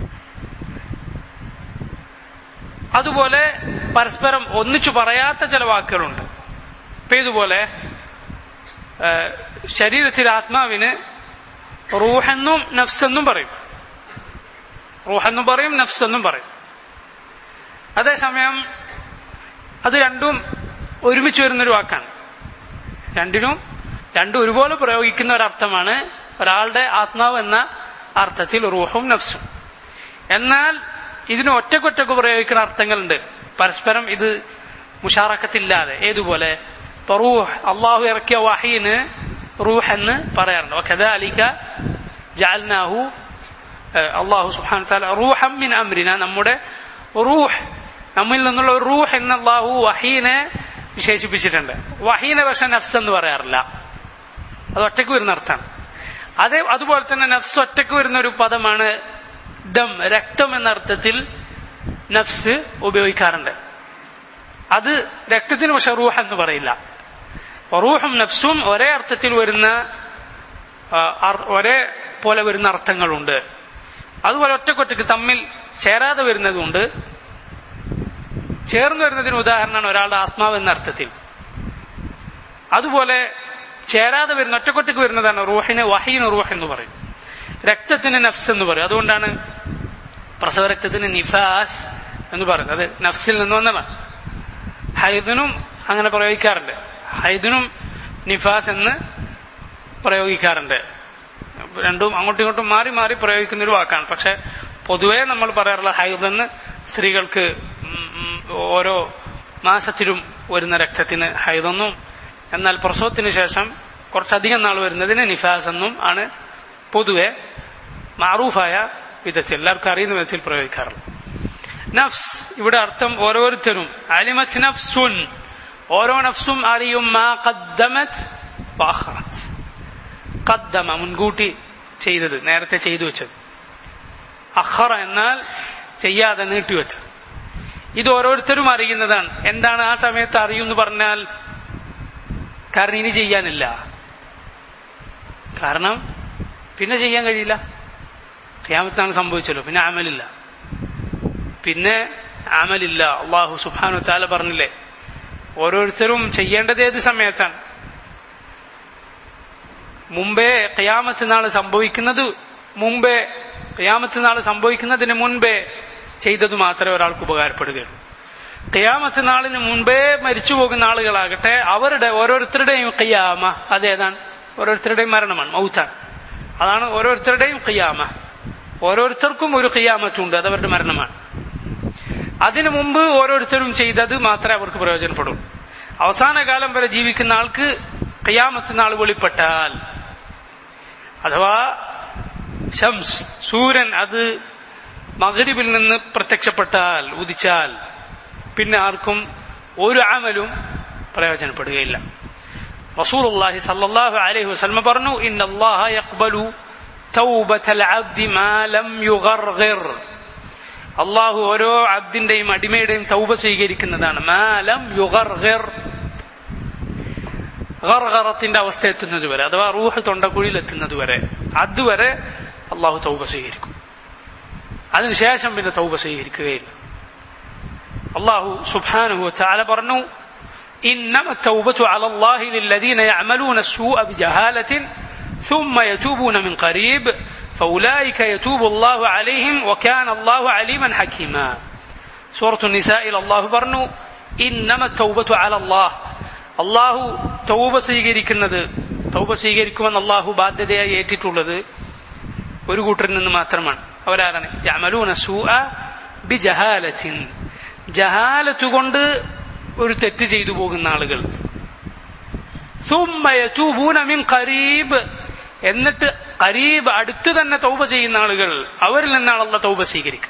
അതുപോലെ പരസ്പരം ഒന്നിച്ചു പറയാത്ത ചില വാക്കുകളുണ്ട് ഇപ്പൊ ഇതുപോലെ ഏഹ്, ശരീരത്തിലെ ആത്മാവിന് റൂഹെന്നും നഫ്സെന്നും പറയും റൂഹെന്നും പറയും നഫ്സെന്നും പറയും അതേസമയം അത് രണ്ടും ഒരുമിച്ച് വരുന്നൊരു വാക്കാണ് രണ്ടിനും രണ്ടും ഒരുപോലെ പ്രയോഗിക്കുന്ന ഒരർത്ഥമാണ് ഒരാളുടെ ആത്മാവ് എന്ന അർത്ഥത്തിൽ റൂഹും നഫ്സും എന്നാൽ ഇതിന് ഒറ്റക്കൊറ്റക്ക് പ്രയോഗിക്കുന്ന അർത്ഥങ്ങളുണ്ട് പരസ്പരം ഇത് മുഷാറക്കത്തില്ലാതെ ഏതുപോലെ ഇപ്പൊ റൂഹ് അള്ളാഹു ഇറക്കിയ വഹീന് റൂഹ് എന്ന് പറയാറുണ്ട് وكذلك جعلناه അള്ളാഹു സുബ്ഹാനഹു വതആല റൂഹം മിൻ അംരിന നമ്മുടെ റൂഹ് നമ്മിൽ നിന്നുള്ള ഒരു റൂഹ് എന്ന് അള്ളാഹു വഹീനെ വിശേഷിപ്പിച്ചിട്ടുണ്ട് വഹീനെ പക്ഷെ നഫ്സ് എന്ന് പറയാറില്ല അത് ഒറ്റക്ക് വരുന്ന അർത്ഥമാണ് അതേ അതുപോലെ തന്നെ നഫ്സ് ഒറ്റക്ക് വരുന്ന ഒരു പദമാണ് ദം രക്തം എന്ന അർത്ഥത്തിൽ നഫ്സ് ഉപയോഗിക്കാറുണ്ട് അത് രക്തത്തിന് പക്ഷെ റൂഹ് എന്ന് പറയില്ല റൂഹും നഫ്സും ഒരേ അർത്ഥത്തിൽ വരുന്ന ആ, അർ- ഒരേ പോലെ വരുന്ന അർത്ഥങ്ങളുണ്ട് അതുപോലെ ഒറ്റക്കൊറ്റക്ക് തമ്മിൽ ചേരാതെ വരുന്നതുണ്ട് ചേർന്ന് വരുന്നതിന് ഉദാഹരണമാണ് ഒരാളുടെ ആത്മാവ് എന്ന അർത്ഥത്തിൽ അതുപോലെ ചേരാതെ വരുന്ന ഒറ്റക്കൊറ്റക്ക് വരുന്നതാണ് റൂഹിന് വഹീന് റൂഹ് എന്ന് പറയും രക്തത്തിന് നഫ്സ് എന്ന് പറയും അതുകൊണ്ടാണ് പ്രസവ രക്തത്തിന് നിഫാസ് എന്ന് പറയുന്നത് അത് നഫ്സിൽ നിന്ന് വന്നതാണ് ഹൈദിനും അങ്ങനെ പ്രയോഗിക്കാറുണ്ട് ഹൈദിനും നിഫാസ് എന്ന് പ്രയോഗിക്കാറുണ്ട് രണ്ടും അങ്ങോട്ടും ഇങ്ങോട്ടും മാറി മാറി പ്രയോഗിക്കുന്ന ഒരു വാക്കാണ് പക്ഷെ പൊതുവേ നമ്മൾ പറയാറുള്ള ഹൈദെന്ന് സ്ത്രീകൾക്ക് ഉം, ഉം, ഓരോ മാസത്തിലും വരുന്ന രക്തത്തിന് ഹൈദെന്നും എന്നാൽ പ്രസവത്തിന് ശേഷം കുറച്ചധികം നാൾ വരുന്നതിന് നിഫാസ് എന്നും ആണ് പൊതുവെ മാറൂഫായ വിധത്തിൽ എല്ലാവർക്കും അറിയുന്ന വിധത്തിൽ പ്രയോഗിക്കാറുള്ളത് നഫ്സ് ഇവിടെ അർത്ഥം ഓരോരുത്തരും അലിമത്ത് നഫ്സുൻ ഓരോ നഫ്സും അറിയും മാ ഖദ്ദമത് വഅഖറത് ഖദ്ദമ മുൻകൂട്ടി ചെയ്തത് നേരത്തെ ചെയ്തു വെച്ചത് അഖറ എന്നാൽ ചെയ്യാതെ നീട്ടിവെച്ചത് ഇത് ഓരോരുത്തരും അറിയുന്നതാണ് എന്താണ് ആ സമയത്ത് അറിയുമെന്ന് പറഞ്ഞാൽ കാരണം ഇനി ചെയ്യാനില്ല കാരണം പിന്നെ ചെയ്യാൻ കഴിയില്ല ഖിയാമത്താണ് സംഭവിച്ചല്ലോ പിന്നെ അമലില്ല പിന്നെ അമലില്ല അള്ളാഹു സുബാനു താല പറഞ്ഞില്ലേ ഓരോരുത്തരും ചെയ്യേണ്ടത് ഏത് സമയത്താണ് മുമ്പേ ഖിയാമത്ത് നാൾ സംഭവിക്കുന്നത് മുമ്പേ ഖിയാമത്ത് നാൾ സംഭവിക്കുന്നതിന് മുൻപേ ചെയ്തത് മാത്രമേ ഒരാൾക്ക് ഉപകാരപ്പെടുകയുള്ളൂ ഖിയാമത്ത് നാളിന് മുൻപേ മരിച്ചു പോകുന്ന ആളുകളാകട്ടെ അവരുടെ ഓരോരുത്തരുടെയും ഖിയാമ അതേതാണ് ഓരോരുത്തരുടെയും മരണമാണ് മൗത്താണ് അതാണ് ഓരോരുത്തരുടെയും ഖിയാമ ഓരോരുത്തർക്കും ഒരു ഖിയാമത്തുണ്ട് അത് അവരുടെ മരണമാണ് അതിനു മുമ്പ് ഓരോരുത്തരും ചെയ്തത് മാത്രമേ അവർക്ക് പ്രയോജനപ്പെടൂ അവസാന കാലം വരെ ജീവിക്കുന്ന ആൾക്ക് ഖിയാമത്ത് നാൾ വെളിപ്പെട്ടാൽ അഥവാ ഷംസ് സൂര്യൻ അത് മകരിബിൽ നിന്ന് പ്രത്യക്ഷപ്പെട്ടാൽ ഉദിച്ചാൽ പിന്നെ ആർക്കും ഒരു അമലും പ്രയോജനപ്പെടുകയില്ല റസൂലുള്ളാഹി സല്ലല്ലാഹു അലൈഹി വസല്ലം പറഞ്ഞു ഇന്നല്ലാഹ യഖ്ബലു തൗബത്തൽ അബ്ദി മാ ലം യുഗർഗിർ അള്ളാഹു ഓരോ അബ്ദിന്റെയും അടിമയുടെയും തൗബ സ്വീകരിക്കുന്നതാണ് മാലം യുഗർഗിർ ഗർഗറത്തിന്റെ അവസ്ഥ എത്തുന്നത് വരെ അഥവാ റൂഹ് തൊണ്ടക്കുഴിയിൽ എത്തുന്നത് വരെ അതുവരെ അള്ളാഹു തൗബ സ്വീകരിക്കും അതിനുശേഷം പിന്നെ തൗബ സ്വീകരിക്കുകയില്ല അള്ളാഹു സുബാനുഹു ചാല പറഞ്ഞു إنما التوبة على الله للذين يعملون السوء بجهالة ثم يتوبون من قريب فأولئك يتوب الله عليهم وكان الله عليما حكيما سورة النساء إلى الله برنو إنما التوبة على الله അള്ളാഹു തൗബ സ്വീകരിക്കുന്നത് തൗബ സ്വീകരിക്കുമെന്ന് അള്ളാഹു ബാധ്യതയായി ഏറ്റിട്ടുള്ളത് ഒരു കൂട്ടരിൽ നിന്ന് മാത്രമാണ് അവരാരാണ് യമലൂന സൂഅ ബി ജഹാലത്തിൻ ജഹാലത്ത് കൊണ്ട് ഒരു തെറ്റ് ചെയ്തു പോകുന്ന ആളുകൾ ثم يتوبون من قريب എന്നിട്ട് കരീബ് അടുത്ത് തന്നെ തൗബ ചെയ്യുന്ന ആളുകൾ അവരിൽ നിന്നാണ് അള്ള തൗബ സ്വീകരിക്കുക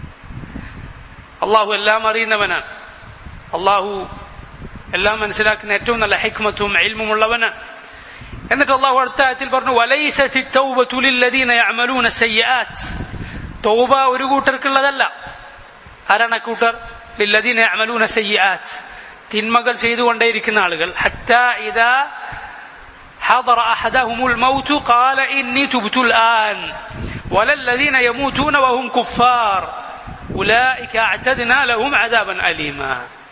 അള്ളാഹു എല്ലാം അറിയുന്നവനാണ് അള്ളാഹു എല്ലാം മനസ്സിലാക്കുന്ന ഏറ്റവും നല്ല ഹൈക്മത്തും അയൽമുള്ളവനാണ് എന്നിട്ട് അള്ളാഹു അടുത്ത ആയത്തിൽ പറഞ്ഞു വലൈസത്തി തൗബത്തു ലില്ലദീന യഅമലൂന സയ്യിആത്ത് തൗബ ഒരു കൂട്ടർക്കുള്ളതല്ല ആരാണ് ആ കൂട്ടർ ലില്ലദീന യഅമലൂന സയ്യിആത്ത് തിന്മകൾ ചെയ്തുകൊണ്ടേയിരിക്കുന്ന ആളുകൾ ഹത്താ ഇദാ حضر أحدهم الموت قال إني تبت الآن ولا الذين يموتون وهم كفار أولئك أعتدنا لهم عذابا أليما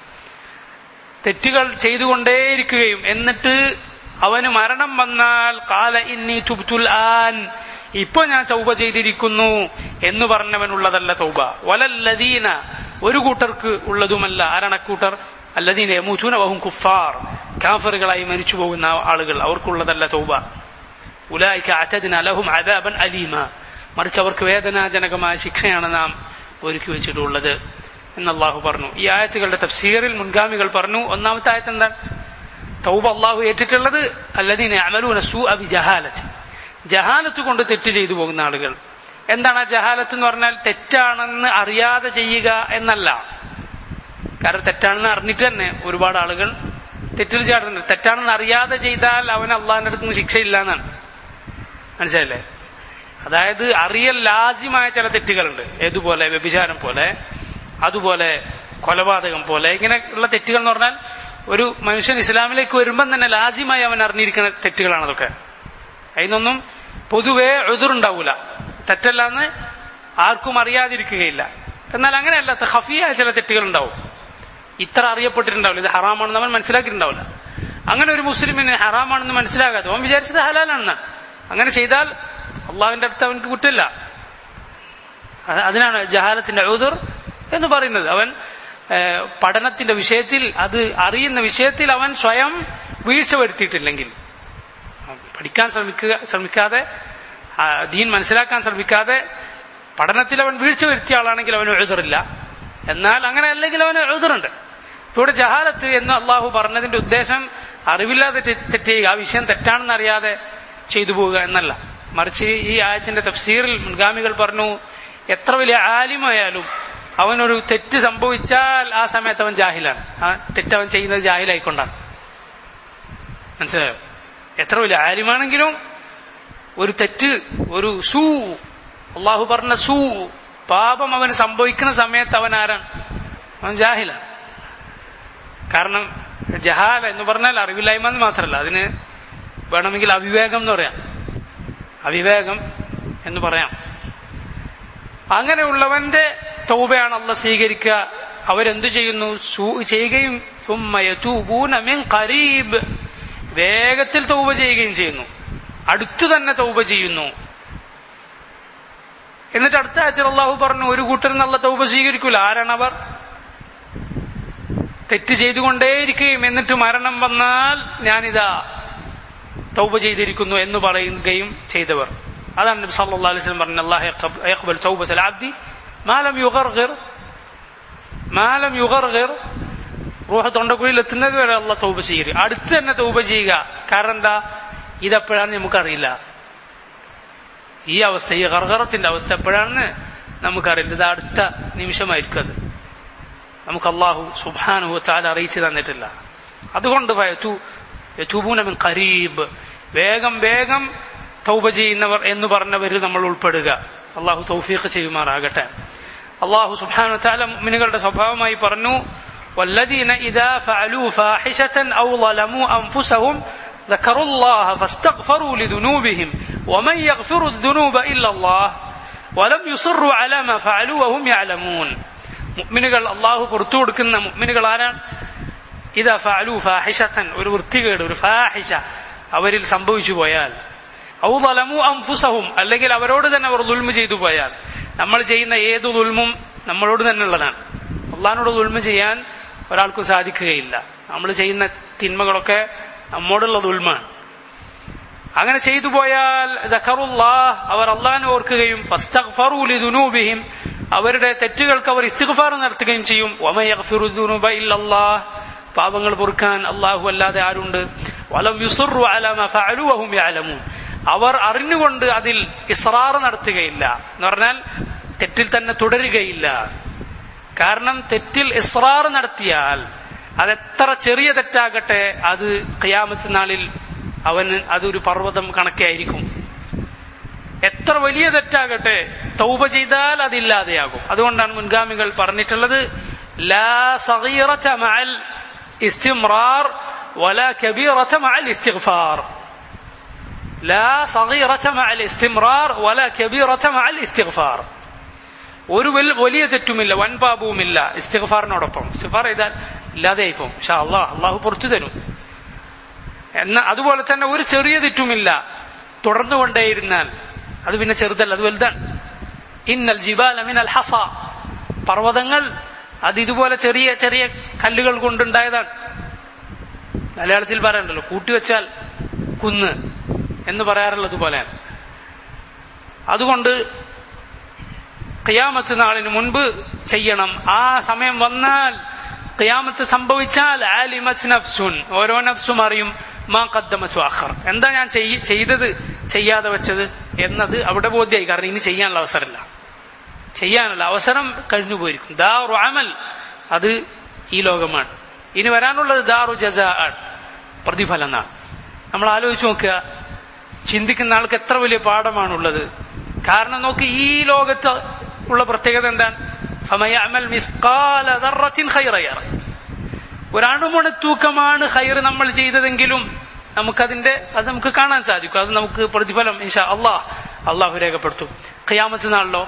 തെറ്റുകൾ ചെയ്തുകൊണ്ടേയിരിക്കുകയും എന്നിട്ട് അവന് മരണം വന്നാൽ കാല ഇന്നി തുബ്തുൽ ആൻ ഇപ്പൊ ഞാൻ തൗബ ചെയ്തിരിക്കുന്നു എന്ന് പറഞ്ഞവനുള്ളതല്ല തൗബ വലല്ലദീന ഒരു കൂട്ടർക്ക് ഉള്ളതുമല്ല ആരാണ് അക്കൂട്ടർ അല്ലദീന യമൂത്തൂന വഹും കുഫാർ കാഫറുകളായി മരിച്ചു പോകുന്ന ആളുകൾ അവർക്കുള്ളതല്ല തൗബ ഉലായിക്ക അറ്റദിന ലഹും അദാബൻ അലീമ മറിച്ച് അവർക്ക് വേദനാജനകമായ ശിക്ഷയാണ് നാം ഒരുക്കി വെച്ചിട്ടുള്ളത് എന്ന് അള്ളാഹു പറഞ്ഞു ഈ ആയത്തുകളുടെ തഫ്സീറിൽ മുൻഗാമികൾ പറഞ്ഞു ഒന്നാമത്തെ ആയത്ത് എന്താണ് തൗബ അള്ളാഹു ഏറ്റിട്ടുള്ളത് അല്ലദീന അമലൂന സു അബി ജഹാലത്ത് ജഹാലത്ത് കൊണ്ട് തെറ്റ് ചെയ്തു പോകുന്ന ആളുകൾ എന്താണ് ആ ജഹാലത്ത് എന്ന് പറഞ്ഞാൽ തെറ്റാണെന്ന് അറിയാതെ ചെയ്യുക എന്നല്ല കാരണം തെറ്റാണെന്ന് അറിഞ്ഞിട്ട് തന്നെ ഒരുപാട് ആളുകൾ തെറ്റിൽ ചാടുന്നുണ്ട് തെറ്റാണെന്ന് അറിയാതെ ചെയ്താൽ അവൻ അള്ളാഹിന്റെ അടുത്ത് നിന്ന് ശിക്ഷയില്ല എന്നാണ് മനസ്സിലായില്ലേ അതായത് അറിയൽ ലാസ്യമായ ചില തെറ്റുകളുണ്ട് ഏതുപോലെ വ്യഭിചാരം പോലെ അതുപോലെ കൊലപാതകം പോലെ ഇങ്ങനെയുള്ള തെറ്റുകൾ എന്ന് പറഞ്ഞാൽ ഒരു മനുഷ്യൻ ഇസ്ലാമിലേക്ക് വരുമ്പം തന്നെ ലാസ്യമായി അവൻ അറിഞ്ഞിരിക്കുന്ന തെറ്റുകളാണ് അതൊക്കെ അതിനൊന്നും പൊതുവെ എതിറുണ്ടാവൂല തെറ്റല്ലാന്ന് ആർക്കും അറിയാതിരിക്കുകയില്ല എന്നാൽ അങ്ങനെയല്ല ഹഫിയായ ചില തെറ്റുകൾ ഉണ്ടാവും ഇത്ര അറിയപ്പെട്ടിട്ടുണ്ടാവില്ല ഇത് ഹറാമാണെന്ന് അവൻ മനസ്സിലാക്കിയിട്ടുണ്ടാവില്ല അങ്ങനെ ഒരു മുസ്ലിമിന് ഹറാമാണെന്ന് മനസ്സിലാകാതെ അവൻ വിചാരിച്ചത് ഹലാലാണെന്ന് അങ്ങനെ ചെയ്താൽ അള്ളാഹുവിന്റെ അടുത്ത് അവൻക്ക് കുറ്റില്ല അതിനാണ് ജഹാലത്തിന്റെ ഔദർ എന്ന് പറയുന്നത് അവൻ പഠനത്തിന്റെ വിഷയത്തിൽ അത് അറിയുന്ന വിഷയത്തിൽ അവൻ സ്വയം വീഴ്ച വരുത്തിയിട്ടില്ലെങ്കിൽ പഠിക്കാൻ ശ്രമിക്കുക ശ്രമിക്കാതെ ആ, ദീൻ മനസ്സിലാക്കാൻ ശ്രമിക്കാതെ പഠനത്തിൽ അവൻ വീഴ്ച വരുത്തിയ ആളാണെങ്കിൽ അവന് എഴുതറില്ല എന്നാൽ അങ്ങനെ അല്ലെങ്കിൽ അവന് എഴുതറുണ്ട് ഇവിടെ ജഹാലത്ത് എന്ന് അള്ളാഹു പറഞ്ഞതിന്റെ ഉദ്ദേശം അറിവില്ലാതെ തെ- തെറ്റ് ചെയ്യുക ആ വിഷയം തെറ്റാണെന്ന് അറിയാതെ ചെയ്തു പോവുക എന്നല്ല മറിച്ച് ഈ ആയത്തിന്റെ തഫ്സീറിൽ മുൻഗാമികൾ പറഞ്ഞു എത്ര വലിയ ആലിമായാലും അവനൊരു തെറ്റ് സംഭവിച്ചാൽ ആ സമയത്ത് അവൻ ജാഹിലാണ് ആ തെറ്റ് അവൻ ചെയ്യുന്നത് ജാഹിലായിക്കൊണ്ടാണ് മനസ്സിലായോ എത്ര വലിയ ആലിമാണെങ്കിലും ഒരു തെറ്റ് ഒരു സൂ അള്ളാഹു പറഞ്ഞ സൂ പാപം അവന് സംഭവിക്കുന്ന സമയത്ത് അവൻ ആരാണ് അവൻ ജാഹിലാണ് കാരണം ജഹാല എന്ന് പറഞ്ഞാൽ അറിവില്ലായ്മ എന്ന് മാത്രമല്ല അതിന് വേണമെങ്കിൽ അവിവേകം എന്ന് പറയാം അവിവേകം എന്ന് പറയാം അങ്ങനെയുള്ളവന്റെ തൗബയാണ് അല്ല സ്വീകരിക്കുക അവരെന്തു ചെയ്യുന്നു സൂ- ചെയ്യുകയും സുമ്മ യതൂബൂന മിൻ ഖരീബ് വേഗത്തിൽ തൗബ ചെയ്യുകയും ചെയ്യുന്നു അടുത്തു തന്നെ തൗബ ചെയ്യുന്നു എന്നിട്ട് അടുത്ത ആഴ്ച അള്ളാഹു പറഞ്ഞു ഒരു കൂട്ടർ നല്ല തൗബ സ്വീകരിക്കൂല ആരാണ് അവർ തെറ്റ് ചെയ്തുകൊണ്ടേയിരിക്കുകയും എന്നിട്ട് മരണം വന്നാൽ ഞാനിതാ തൗബ ചെയ്തിരിക്കുന്നു എന്ന് പറയുകയും ചെയ്തവർ അതാണ് നബി സല്ലല്ലാഹു അലൈഹി വസല്ലം പറഞ്ഞ അല്ലാഹു യഖ്ബൽ തൗബത്തൽ അബ്ദി മാലം യുഗർഗിർ മാലം യുഗർഗിർ റൂഹ് തൊണ്ടക്കുഴിയിൽ എത്തുന്നത് വരെ അള്ള തൗബ ചെയ്യുക അടുത്ത് തന്നെ തൗബ ചെയ്യുക കാരണം എന്താ ഇതെപ്പോഴാണെന്ന് നമുക്കറിയില്ല ഈ അവസ്ഥ ഈ ഗർഗറത്തിന്റെ അവസ്ഥ എപ്പോഴാണെന്ന് നമുക്കറിയില്ല ഇത് അടുത്ത നിമിഷമായിരിക്കും അത് നമുക്ക് അള്ളാഹു സുബാനുഹു താല അറിയിച്ചു തന്നിട്ടില്ല അതുകൊണ്ട് ഭയത്തു യതൂബൂനമിൻ ഖരീബ് വേഗം വേഗം തൗബ ചെയ്യുന്നവർ എന്ന് പറഞ്ഞവരിൽ നമ്മൾ ഉൾപ്പെടുക അള്ളാഹു തൗഫീഖ് ചെയ്യുമാറാകട്ടെ അള്ളാഹു സുബാനു താല മുഅ്മിനുകളുടെ സ്വഭാവമായി പറഞ്ഞു والذين إذا فعلوا فاحشة أو ظلموا أنفسهم ذكروا الله فاستغفروا لذنوبهم ومن يغفر الذنوب إلا الله ولم يصروا على ما فعلوا وهم يعلمون മുഅ്മിനുകൾ അള്ളാഹു പുറത്തു കൊടുക്കുന്ന മുഅ്മിനുകൾ ആരാണ് ഇതാ ഫഅലു ഫാഹിഷത്തൻ ഒരു വൃത്തികേട് ഒരു ഫാഹിഷ അവരിൽ സംഭവിച്ചു പോയാൽ ഔ ളലമു അൻഫുസഹും അല്ലെങ്കിൽ അവരോട് തന്നെ അവർ ദുൽമ ചെയ്തു പോയാൽ നമ്മൾ ചെയ്യുന്ന ഏതു ദുൽമും നമ്മളോട് തന്നെ ഉള്ളതാണ് അള്ളഹാനോട് ദുൽമ ചെയ്യാൻ ഒരാൾക്കും സാധിക്കുകയില്ല നമ്മൾ ചെയ്യുന്ന തിന്മകളൊക്കെ നമ്മോടുള്ള ദുൽമാണ് അങ്ങനെ ചെയ്തു പോയാൽ ദഖറുല്ലാഹ് അവർ അള്ളാഹിനെ ഓർക്കുകയും ഫസ്തഗ്ഫറു ലിദുനൂബിഹിം അവരുടെ തെറ്റുകൾക്ക് അവർ ഇസ്തിഗ്ഫാർ നടത്തുകയും ചെയ്യും വമൻ യഗ്ഫിറു ദുനൂബ ഇല്ലല്ലാഹ് പാപങ്ങൾ പൊറുക്കാൻ അള്ളാഹു അല്ലാതെ ആരുണ്ട് വലം യുസറു അലാ മാ ഫഅലു വഹും യഅലമൂൻ അവർ അറിഞ്ഞുകൊണ്ട് അതിൽ ഇസ്റാർ നടത്തുകയില്ല എന്ന് പറഞ്ഞാൽ തെറ്റിൽ തന്നെ തുടരുകയില്ല കാരണം തെറ്റിൽ ഇസ്റാർ നടത്തിയാൽ അതെത്ര ചെറിയ തെറ്റാകട്ടെ അത് ഖിയാമത്ത് നാളിൽ അവന് അതൊരു പർവ്വതം കണക്കെ ആയിരിക്കും എത്ര വലിയ തെറ്റാകട്ടെ തൗബ ചെയ്താൽ അതില്ലാതെയാകും അതുകൊണ്ടാണ് മുൻഗാമികൾ പറഞ്ഞിട്ടുള്ളത് ലാ സഗീറത മഅൽ ഇസ്തിംറാർ വലാ കബീറത മഅൽ ഇസ്തിഗ്ഫാർ ലാ സഗീറത മഅൽ ഇസ്തിംറാർ വലാ കബീറത മഅൽ ഇസ്തിഗ്ഫാർ ഒരു വൽ- വലിയ തെറ്റുമില്ല വൻ പാപവുമില്ല ഇസ്തിഗ്ഫാറിനോടൊപ്പം ഇസ്തിഗ്ഫാർ ചെയ്താൽ ഇല്ലാതെയായിപ്പോ പക്ഷെ അള്ളാഹ് അള്ളാഹു പുറത്തു തരും എന്ന അതുപോലെ തന്നെ ഒരു ചെറിയ തെറ്റുമില്ല തുടർന്നുകൊണ്ടേയിരുന്നാൽ അത് പിന്നെ ചെറുതല്ല അത് വലുതാണ് ഇന്നൽ ജിബാൽ മിനൽ ഹസ പർവ്വതങ്ങൾ അത് ഇതുപോലെ ചെറിയ ചെറിയ കല്ലുകൾ കൊണ്ടുണ്ടായതാണ് മലയാളത്തിൽ പറയണ്ടല്ലോ കൂട്ടിവെച്ചാൽ കുന്ന് എന്ന് പറയാറുള്ളത് പോലെയാണ് അതുകൊണ്ട് ഖിയാമത്ത് നാളിന് മുൻപ് ചെയ്യണം ആ സമയം വന്നാൽ ഖിയാമത്ത് സംഭവിച്ചാൽ ആലിമത്ത് നഫ്സുൻ ഓരോ നഫ്സും അറിയും മാ കദ്ദമച്ചു അഖർ എന്താ ഞാൻ ചെയ്- ചെയ്തത് ചെയ്യാതെ വെച്ചത് എന്നത് അവിടെ ബോധ്യമായി കാരണം ഇനി ചെയ്യാനുള്ള അവസരമില്ല ചെയ്യാനുള്ള അവസരം കഴിഞ്ഞു പോയിരിക്കും ദാറു അമൽ അത് ഈ ലോകമാണ് ഇനി വരാനുള്ളത് ദാറു ജസ ആണ് പ്രതിഫലം എന്നാണ് നമ്മൾ ആലോചിച്ച് നോക്കുക ചിന്തിക്കുന്ന ആൾക്ക് എത്ര വലിയ പാഠമാണുള്ളത് കാരണം നോക്ക് ഈ ലോകത്ത് ഉള്ള പ്രത്യേകത എന്താണ് ഫമയഅമൽ മിസ്കാല ദർറത്തിൻ ഖൈറ യറ. ഒരു അണുമണി തൂക്കമാണ് ഹൈർ നമ്മൾ ചെയ്തതെങ്കിലും നമുക്കതിന്റെ അത് നമുക്ക് കാണാൻ സാധിക്കും അത് നമുക്ക് പ്രതിഫലം ഇൻഷാ അള്ളാഹ് അള്ളാഹു രേഖപ്പെടുത്തും ഖിയാമത്ത് നാളിലോ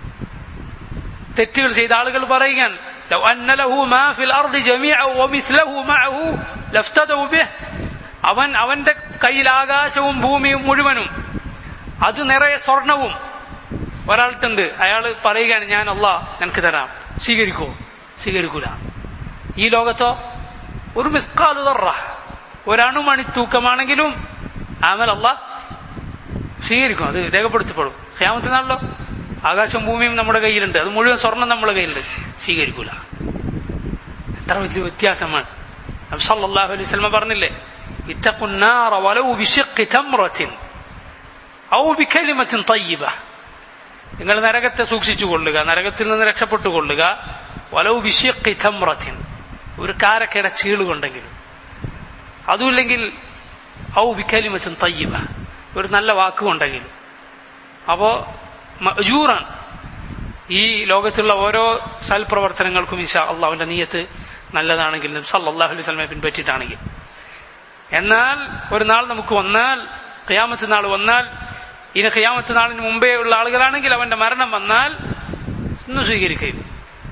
തെറ്റുകൾ ചെയ്ത ആളുകൾ പറയുകയാണ് لو أن له ما في الأرض جميعا ومثله معه لافتدوا به അവൻ അവന്റെ കയ്യിൽ ആകാശവും ഭൂമിയും മുഴുവനും അത് നിറയെ സ്വർണവും ഒരാൾക്കുണ്ട് അയാൾ പറയുകയാണ് ഞാൻ അള്ളാ നിനക്ക് തരാം സ്വീകരിക്കോ സ്വീകരിക്കൂല ഈ ലോകത്തോ ഒരു മിസ്കാലു തറ ഒരണുമണി തൂക്കമാണെങ്കിലും അമൽ അള്ളാ സ്വീകരിക്കും അത് രേഖപ്പെടുത്തപ്പെടും ഖിയാമത്ത് നാളിലോ ആകാശം ഭൂമിയും നമ്മുടെ കയ്യിലുണ്ട് അത് മുഴുവൻ സ്വർണം നമ്മുടെ കയ്യിലുണ്ട് സ്വീകരിക്കൂല എത്ര വലിയ വ്യത്യാസമാണ് നബി സല്ലല്ലാഹു അലൈഹി വസല്ലം പറഞ്ഞില്ലേ ഇത്തഖുന്നാറ വലൗ ബിശിഖ്ഖി തംറത്തിൻ ഔ ബികലിമത്തിൻ തയ്യിബ നിങ്ങൾ നരകത്തെ സൂക്ഷിച്ചു കൊള്ളുക നരകത്തിൽ നിന്ന് രക്ഷപ്പെട്ടു കൊള്ളുക വലൗ ബിശിഖ്ഖി തംറത്തിൻ ഒരു കാരക്കയുടെ ചീളുകൊണ്ടെങ്കിലും അതുമില്ലെങ്കിൽ ഔ ബിക്കലിമത്തിൻ തയ്യിബ ഒരു നല്ല വാക്കുകൊണ്ടെങ്കിലും അപ്പോ മജൂറാണ് ഈ ലോകത്തുള്ള ഓരോ സൽപ്രവർത്തനങ്ങൾക്കും ഇൻഷാ അള്ളാഹുവിന്റെ നീയത്ത് നല്ലതാണെങ്കിൽ സല്ലാഹു അലൈഹി സ്വലമെ പിൻപറ്റിയിട്ടാണെങ്കിൽ എന്നാൽ ഒരു നാൾ നമുക്ക് വന്നാൽ ഖിയാമത്ത് നാൾ വന്നാൽ ഇനി ഖിയാമത്ത് നാളിന് മുമ്പേ ഉള്ള ആളുകളാണെങ്കിൽ അവന്റെ മരണം വന്നാൽ ഒന്നും സ്വീകരിക്കയില്ല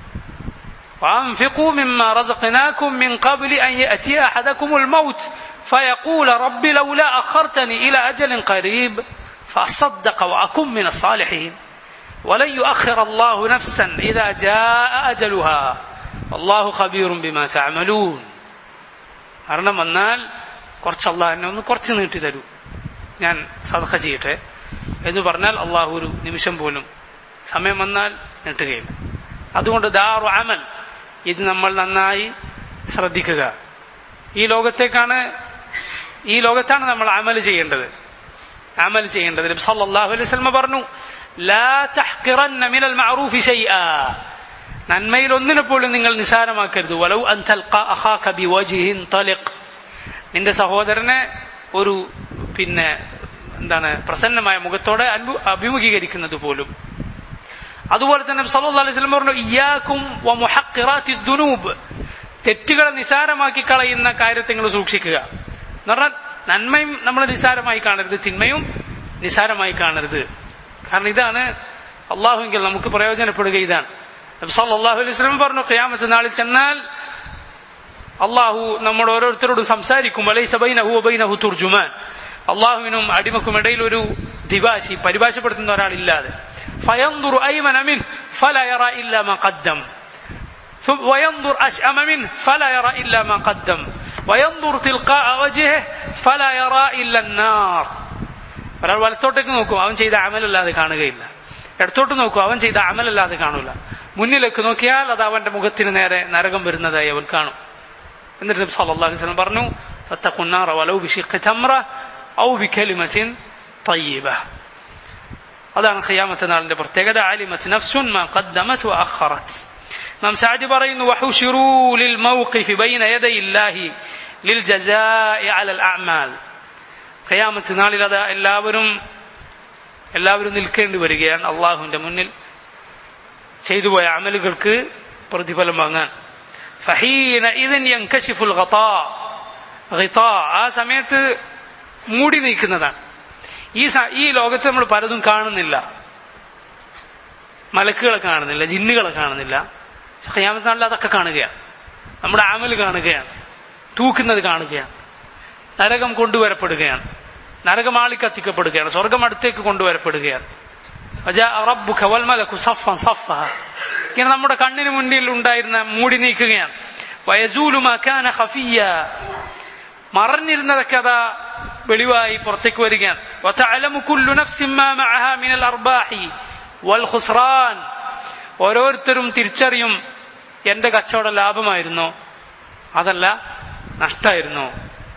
وأنفقوا مما رزقناكم من قبل أن يأتي أحدكم الموت فيقول رب لولا أخرتني إلى أجل قريب فأصدق وأكن من الصالحين ولن يؤخر الله نفسا إذا جاء أجلها والله خبير بما تعملون മരണം വന്നാൽ കുറച്ച് അള്ളാഹ് എന്നെ ഒന്ന് കുറച്ച് നീട്ടി തരൂ ഞാൻ സദഖ ചെയ്യട്ടെ എന്ന് പറഞ്ഞാൽ അള്ളാഹു ഒരു നിമിഷം പോലും സമയം വന്നാൽ നീട്ടുകയില്ല അതുകൊണ്ട് ദാറു അമൽ ഇത് നമ്മൾ നന്നായി ശ്രദ്ധിക്കുക ഈ ലോകത്തേക്കാണ് ഈ ലോകത്താണ് നമ്മൾ അമൽ ചെയ്യേണ്ടത് അമൽ ചെയ്യേണ്ടത് നബി സല്ലല്ലാഹു അലൈഹി വസല്ലം പറഞ്ഞു ലാ തഹ്ഖിറന്ന മിനൽ മഅറൂഫി ശൈആ നന്മയിൽ ഒന്നിനെ പോലും നിങ്ങൾ നിസാരമാക്കരുത് വലൗ അൻ തൽഖ അഖാക ബിവജ്ഹിൻ തലിഖ് നിന്റെ സഹോദരനെ ഒരു പിന്നെ എന്താണ് പ്രസന്നമായ മുഖത്തോടെ അനു- അഭിമുഖീകരിക്കുന്നത് പോലും അതുപോലെ തന്നെ നബി സല്ലല്ലാഹു അലൈഹി വസല്ലം പറഞ്ഞു ഇയ്യാക്കും വമുഹഖിറാത്തി ദുനൂബ് തെറ്റുകളെ നിസാരമാക്കി കളയുന്ന കാര്യത്തെ നിങ്ങൾ സൂക്ഷിക്കുക എന്ന് പറഞ്ഞാൽ നന്മയും നമ്മൾ നിസാരമായി കാണരുത് തിന്മയും നിസാരമായി കാണരുത് കാരണം ഇതാണ് അള്ളാഹുവിൽ നമുക്ക് പ്രയോജനപ്പെടുക ഇതാണ് നബി സല്ലല്ലാഹു അലൈഹി വസല്ലം പറഞ്ഞു ഖിയാമത്ത് നാളിൽ ചെന്നാൽ അള്ളാഹു നമ്മൾ ഓരോരുത്തരോട് സംസാരിക്കും വലൈസ ബൈനഹു വബൈനഹു തുർജുമാൻ അള്ളാഹുവിനും അടിമക്കും ഇടയിൽ ഒരു ദിവാശി പരിഭാഷപ്പെടുത്തുന്ന ഒരാളില്ലാതെ فينظر أيمن منه فلا يرى إلا ما قدم ثم- وينظر أشأم منه فلا يرى إلا ما قدم وينظر تلقاء وجهه فلا يرى إلا النار ഒരാൾ വലത്തോട്ടേക്ക് നോക്കും അവൻ ചെയ്ത അമലല്ലാതെ കാണുകയില്ല ഇടത്തോട്ട് നോക്കും അവൻ ചെയ്ത അമലല്ലാതെ കാണൂല മുന്നിലേക്ക് നോക്കിയാൽ അത് അവന്റെ മുഖത്തിന് നേരെ നരകം വരുന്നതായി അവൻ കാണും എന്നിട്ട് നബി സല്ലല്ലാഹു അലൈഹി വസല്ലം പറഞ്ഞു فاتقوا النار ولو بشق تمرة أو بكلمة طيبة അതാണ് ഖിയാമത്ത് നാളിന്റെ പ്രത്യേകത അലിമത്ത് നഫ്സുൻ മാ ഖദ്ദമത് വഅഖറത് നാം സഅദി പറയുന്നു വഹുശിറൂ ലിൽ മൗഖിഫ് ബൈന യദൈ ഇല്ലാഹി ലിൽ ജസാഇ അലൽ അഅമാൽ ഖിയാമത്ത് നാളിൽ അത് എല്ലാവരും എല്ലാവരും നിൽക്കേണ്ടി വരികയാണ് അള്ളാഹുവിന്റെ മുന്നിൽ ചെയ്തു പോയ അമലുകൾക്ക് പ്രതിഫലം വാങ്ങാൻ ഫഹീന ഇതിൻ യൻകശിഫുൽ ഗതാ ഗിതാ ആ സമയത്ത് മൂടി നീക്കുന്നതാണ് ഈ സ- ഈ ലോകത്ത് നമ്മൾ പലതും കാണുന്നില്ല മലക്കുകളെ കാണുന്നില്ല ജിന്നുകളെ കാണുന്നില്ല പക്ഷെ ഖിയാമത്ത് നാളിൽ അതൊക്കെ കാണുകയാണ് നമ്മുടെ അമൽ കാണുകയാണ് തൂക്കുന്നത് കാണുകയാണ് നരകം കൊണ്ടുവരപ്പെടുകയാണ് നരകം ആളിക്കത്തിക്കപ്പെടുകയാണ് സ്വർഗം അടുത്തേക്ക് കൊണ്ടുവരപ്പെടുകയാണ് വജാഅ റബ്ബുക വൽ മലക്കു സഫൻ സഫ ഇങ്ങനെ നമ്മുടെ കണ്ണിന് മുന്നിൽ ഉണ്ടായിരുന്ന മൂടി നീക്കുകയാണ് വയസൂലു മാ കാന ഖഫിയ്യ മറഞ്ഞിരുന്നതൊക്കെ അതാ വെളിവായി പുറത്തേക്ക് വരികയാണ് വതഅലമു കുല്ലു നഫ്സിൻ മാ മഅഹാ മിനൽ അർബാഹി വൽ ഖുസ്റാൻ ഓരോരുത്തരും തിരിച്ചറിയും എന്റെ കച്ചവടം ലാഭമായിരുന്നോ അതല്ല നഷ്ടായിരുന്നോ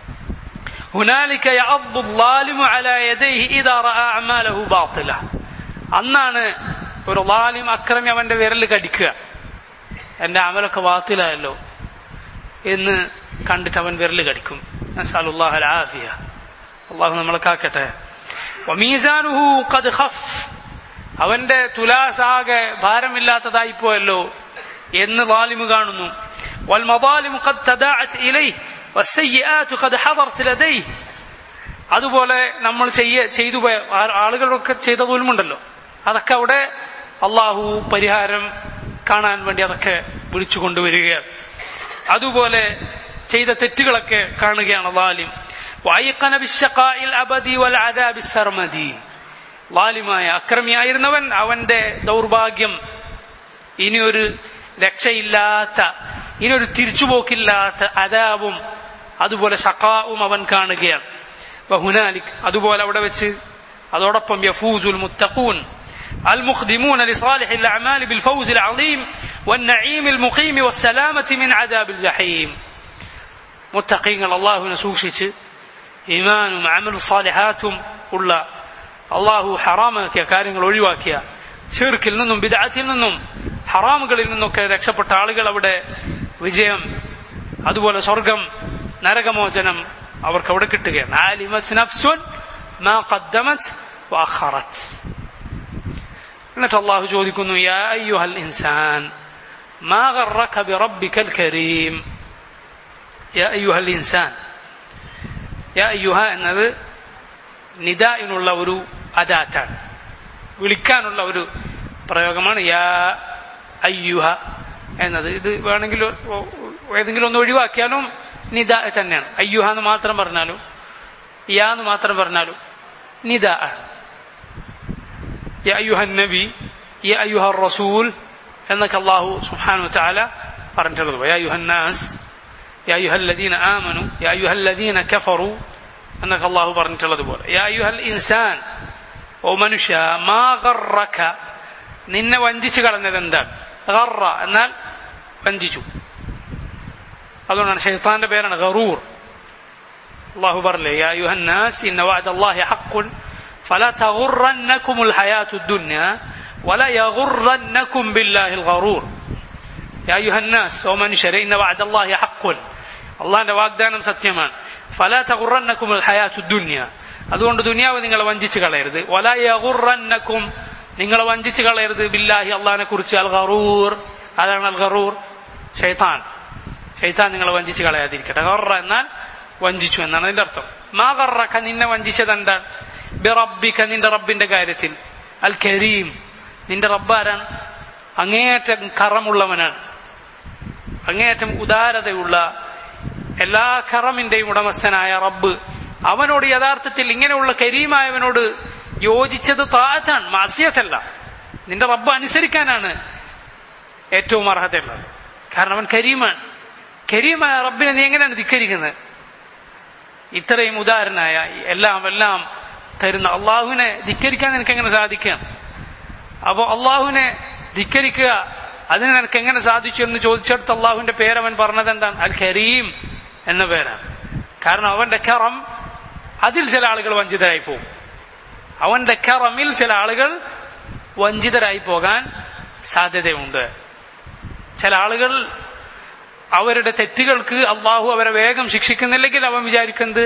هنالك يعض الظالم على يديه إذا رأى أعماله باطلة അന്നാണ് ഒരു ലാലിം അക്രമി അവന്റെ വിരൽ കടിക്കുക എന്റെ അമലൊക്കെ വാത്തിലായല്ലോ എന്ന് കണ്ടിട്ട് അവൻ വിരൽ കടിക്കും നസ്അലുല്ലാഹു അൽ-ആഫിയ അള്ളാഹു നമ്മളെ കാക്കട്ടെ വമീസാനുഹു ഖദ് ഖഫ് അവന്റെ തുലാസാകെ ഭാരമില്ലാത്തതായി പോയല്ലോ എന്ന് ലാലിമ് കാണുന്നു والمظالم قد تداعت إليه والسيئات قد حضرت لديه അതുപോലെ നമ്മൾ ചെയ്യ ചെയ്തു പോയ ആ- ആളുകളൊക്കെ ചെയ്ത തോൽമുണ്ടല്ലോ അതൊക്കെ അവിടെ അള്ളാഹു പരിഹാരം കാണാൻ വേണ്ടി അതൊക്കെ വിളിച്ചു കൊണ്ടുവരികയാണ് അതുപോലെ ചെയ്ത തെറ്റുകളൊക്കെ കാണുകയാണ് ലാലിം وأيقن بالشقاء الأبدي والعذاب السرمدي ലാലിമായ അക്രമിയായിരുന്നവൻ അവന്റെ ദൗർഭാഗ്യം ഇനിയൊരു രക്ഷയില്ലാത്ത ഇനിയൊരു തിരിച്ചുപോക്കില്ലാത്ത അതാവും അതുപോലെ ഷക്കാവും അവൻ കാണുകയാണ് ബഹുനാലിക് അതുപോലെ അവിടെ വെച്ച് അതോടൊപ്പം യഫൂസുൽ മുത്തഖൂൻ المخدمون لصالح الأعمال بالفوز العظيم والنعيم المقيم والسلامة من عذاب الجحيم മുത്തഖീങ്ങൾ അള്ളാഹുവിനെ സൂക്ഷിച്ച് ഈമാനും അമൽ സാലിഹാത്തും ഉള്ള അള്ളാഹു ഹറാമാക്കിയ കാര്യങ്ങൾ ഒഴിവാക്കിയ ഷിർക്കിൽ നിന്നും ബിദാത്തിൽ നിന്നും ഹറാമുകളിൽ നിന്നൊക്കെ രക്ഷപ്പെട്ട ആളുകൾ അവിടെ വിജയം അതുപോലെ സ്വർഗം നരകമോചനം അവർക്ക് അവിടെ കിട്ടുകയാണ് ആലിമത് നഫ്സുൻ മാ ഖദ്ദമത് വഅഖറത് എന്നിട്ട് അള്ളാഹു ചോദിക്കുന്നു യാ അയ്യുഹൽ ഇൻസാൻ മാ ഗറക ബിറബ്ബിക്കൽ കരീം യാ അയ്യുഹൽ ഇൻസാൻ യാ അയ്യുഹ എന്നത് നിദായിനുള്ള ഒരു അദാത്താണ് വിളിക്കാനുള്ള ഒരു പ്രയോഗമാണ് യാ അയ്യുഹ എന്നത് ഇത് വേണമെങ്കിൽ ഏതെങ്കിലും ഒന്ന് ഒഴിവാക്കിയാലും നിദ തന്നെയാണ് അയ്യുഹ എന്ന് മാത്രം പറഞ്ഞാലും യാ എന്ന് മാത്രം പറഞ്ഞാലും നിദ ആണ് യാ അയ്യുഹ നബി യാ അയ്യുഹ റസൂൽ എന്നൊക്കെ അള്ളാഹു സുഹാനു ചാല പറഞ്ഞിട്ടുള്ളത് യാ അയ്യുഹ നാസ് യാ അയ്യുഹ الذين آمنوا യാ അയ്യുഹ الذين كفروا എന്നൊക്കെ അള്ളാഹു പറഞ്ഞിട്ടുള്ളത് പോലെ യാ അയ്യുഹൽ ഇൻസാൻ ഓ മനുഷ്യ മാ ഗറക നിന്നെ വഞ്ചിച്ചു കളഞ്ഞത് എന്താണ് ഗറ എന്നാൽ വഞ്ചിച്ചു അതുകൊണ്ടാണ് ഷെയ്ത്താന്റെ പേരാണ് ഗറൂർ അള്ളാഹു പറഞ്ഞില്ലേ യാ അയ്യുഹൻ നാസ് ഇന്ന വഅദ അല്ലാഹി ഹഖ്ഖുൻ فلا تغرنكم الحياة الدنيا ولا يغرنكم بالله الغرور يا أيها الناس ومن شر إن وعد الله حق الله വാഗ്ദാനം സത്യമാണ് فلا تغرنكم الحياة الدنيا അതുകൊണ്ട് ദുനിയാവ് നിങ്ങളെ വഞ്ചിച്ച് കളയരുത് ولا يغرنكم നിങ്ങളെ വഞ്ചിച്ച് കളയരുത് ബില്ലാഹി അള്ളഹാനെ കുറിച്ച് അൽ ഗറൂർ അതാണ് അൽ ഗറൂർ ഷൈത്താൻ ഷൈത്താൻ നിങ്ങളെ വഞ്ചിച്ച് കളയാതിരിക്കട്ടെ ഗറ എന്നാൽ വഞ്ചിച്ചു എന്നാണ് അതിന്റെ അർത്ഥം മാ ഗറക്ക നിന്നെ വഞ്ചിച്ചത് എന്താണ് ബിറബിക്ക നിന്റെ റബ്ബിന്റെ കാര്യത്തിൽ അൽ കരീം നിന്റെ റബ്ബാരാണ് അങ്ങേയറ്റം കറമുള്ളവനാണ് അങ്ങേയറ്റം ഉദാരതയുള്ള എല്ലാ കറമിന്റെയും ഉടമസ്ഥനായ റബ്ബ് അവനോട് യഥാർത്ഥത്തിൽ ഇങ്ങനെയുള്ള കരീമായവനോട് യോജിച്ചത് താറ്റാണ് മാസിയത്തല്ല നിന്റെ റബ്ബ് അനുസരിക്കാനാണ് ഏറ്റവും അർഹതയുള്ളത് കാരണം അവൻ കരീമാണ് കരീമായ റബ്ബിനെ നീ എങ്ങനെയാണ് ധിക്കരിക്കുന്നത് ഇത്രയും ഉദാഹരണായ എല്ലാം എല്ലാം തരുന്ന അള്ളാഹുവിനെ ധിക്കരിക്കാൻ നിനക്ക് എങ്ങനെ സാധിക്കാം അപ്പോ അള്ളാഹുവിനെ ധിക്കരിക്കുക അതിന് നിനക്ക് എങ്ങനെ സാധിച്ചു എന്ന് ചോദിച്ചെടുത്ത് അള്ളാഹുവിന്റെ പേര് അവൻ പറഞ്ഞത് എന്താണ് അൽ കരീം എന്ന പേരാണ് കാരണം അവന്റെ കറം അതിൽ ചില ആളുകൾ വഞ്ചിതരായി പോകും അവന്റെ കറമിൽ ചില ആളുകൾ വഞ്ചിതരായി പോകാൻ സാധ്യതയുണ്ട് ചില ആളുകൾ അവരുടെ തെറ്റുകൾക്ക് അള്ളാഹു അവരെ വേഗം ശിക്ഷിക്കുന്നില്ലെങ്കിൽ അവൻ വിചാരിക്കുന്നത്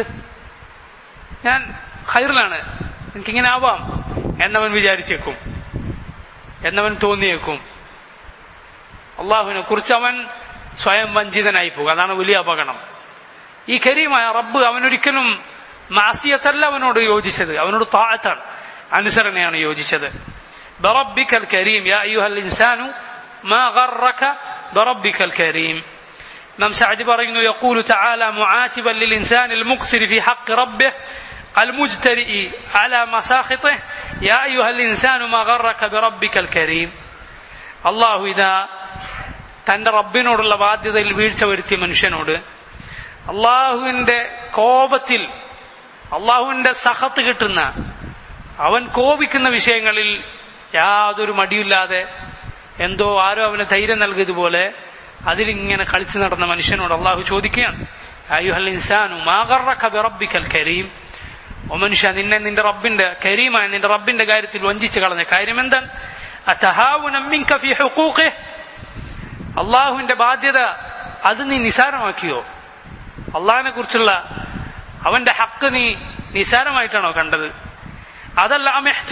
ഞാൻ ഖൈറിലാണ് എനിക്കിങ്ങനെ ആവാം എന്നവൻ വിചാരിച്ചേക്കും എന്നവൻ തോന്നിയേക്കും അള്ളാഹുവിനെ കുറിച്ച് അവൻ സ്വയം വഞ്ചിതനായി പോകും അതാണ് വലിയ അപകടം ഈ കരീമായ റബ്ബ് അവനൊരിക്കലും മാസിയത്തല്ല അവനോട് യോജിച്ചത് അവനോട് താഴത്താണ് അനുസരണയാണ് യോജിച്ചത് بربك الكريم يا أيها الإنسان ما غرك بربك الكريم إمام سعد برين يقول تعالى معاتبا للإنسان المقصر في حق ربه المجترئ على مساخطه يا أيها الإنسان ما غرك بربك الكريم الله إذا തന്റെ റബ്ബിനോടുള്ള ബാധ്യതയിൽ വീഴ്ച വരുത്തിയ മനുഷ്യനോട് അള്ളാഹുവിന്റെ കോപത്തിൽ അള്ളാഹുവിന്റെ സഹത്ത് കിട്ടുന്ന അവൻ കോപിക്കുന്ന വിഷയങ്ങളിൽ യാതൊരു മടിയില്ലാതെ എന്തോ ആരോ അവന് ധൈര്യം നൽകിയതുപോലെ അതിലിങ്ങനെ കളിച്ചു നടന്ന മനുഷ്യനോട് അള്ളാഹു ചോദിക്കുകയാണ് അയ്യുഹൽ ഇൻസാനു മാഗറക ബിറബ്ബിക്കൽ കരീം ഓ മനുഷ്യ നിന്നെ നിന്റെ റബ്ബിന്റെ കരീമായ നിന്റെ റബ്ബിന്റെ കാര്യത്തിൽ വഞ്ചിച്ചു കളഞ്ഞ കാര്യം എന്താണ് അത്തഹാവുനം മിൻക ഫീ ഹുഖൂഖിഹ് അള്ളാഹുവിന്റെ ബാധ്യത അത് നീ നിസാരമാക്കിയോ അള്ളാഹിനെ കുറിച്ചുള്ള അവന്റെ ഹക്ക് നീ നിസാരമായിട്ടാണോ കണ്ടത് അതല്ല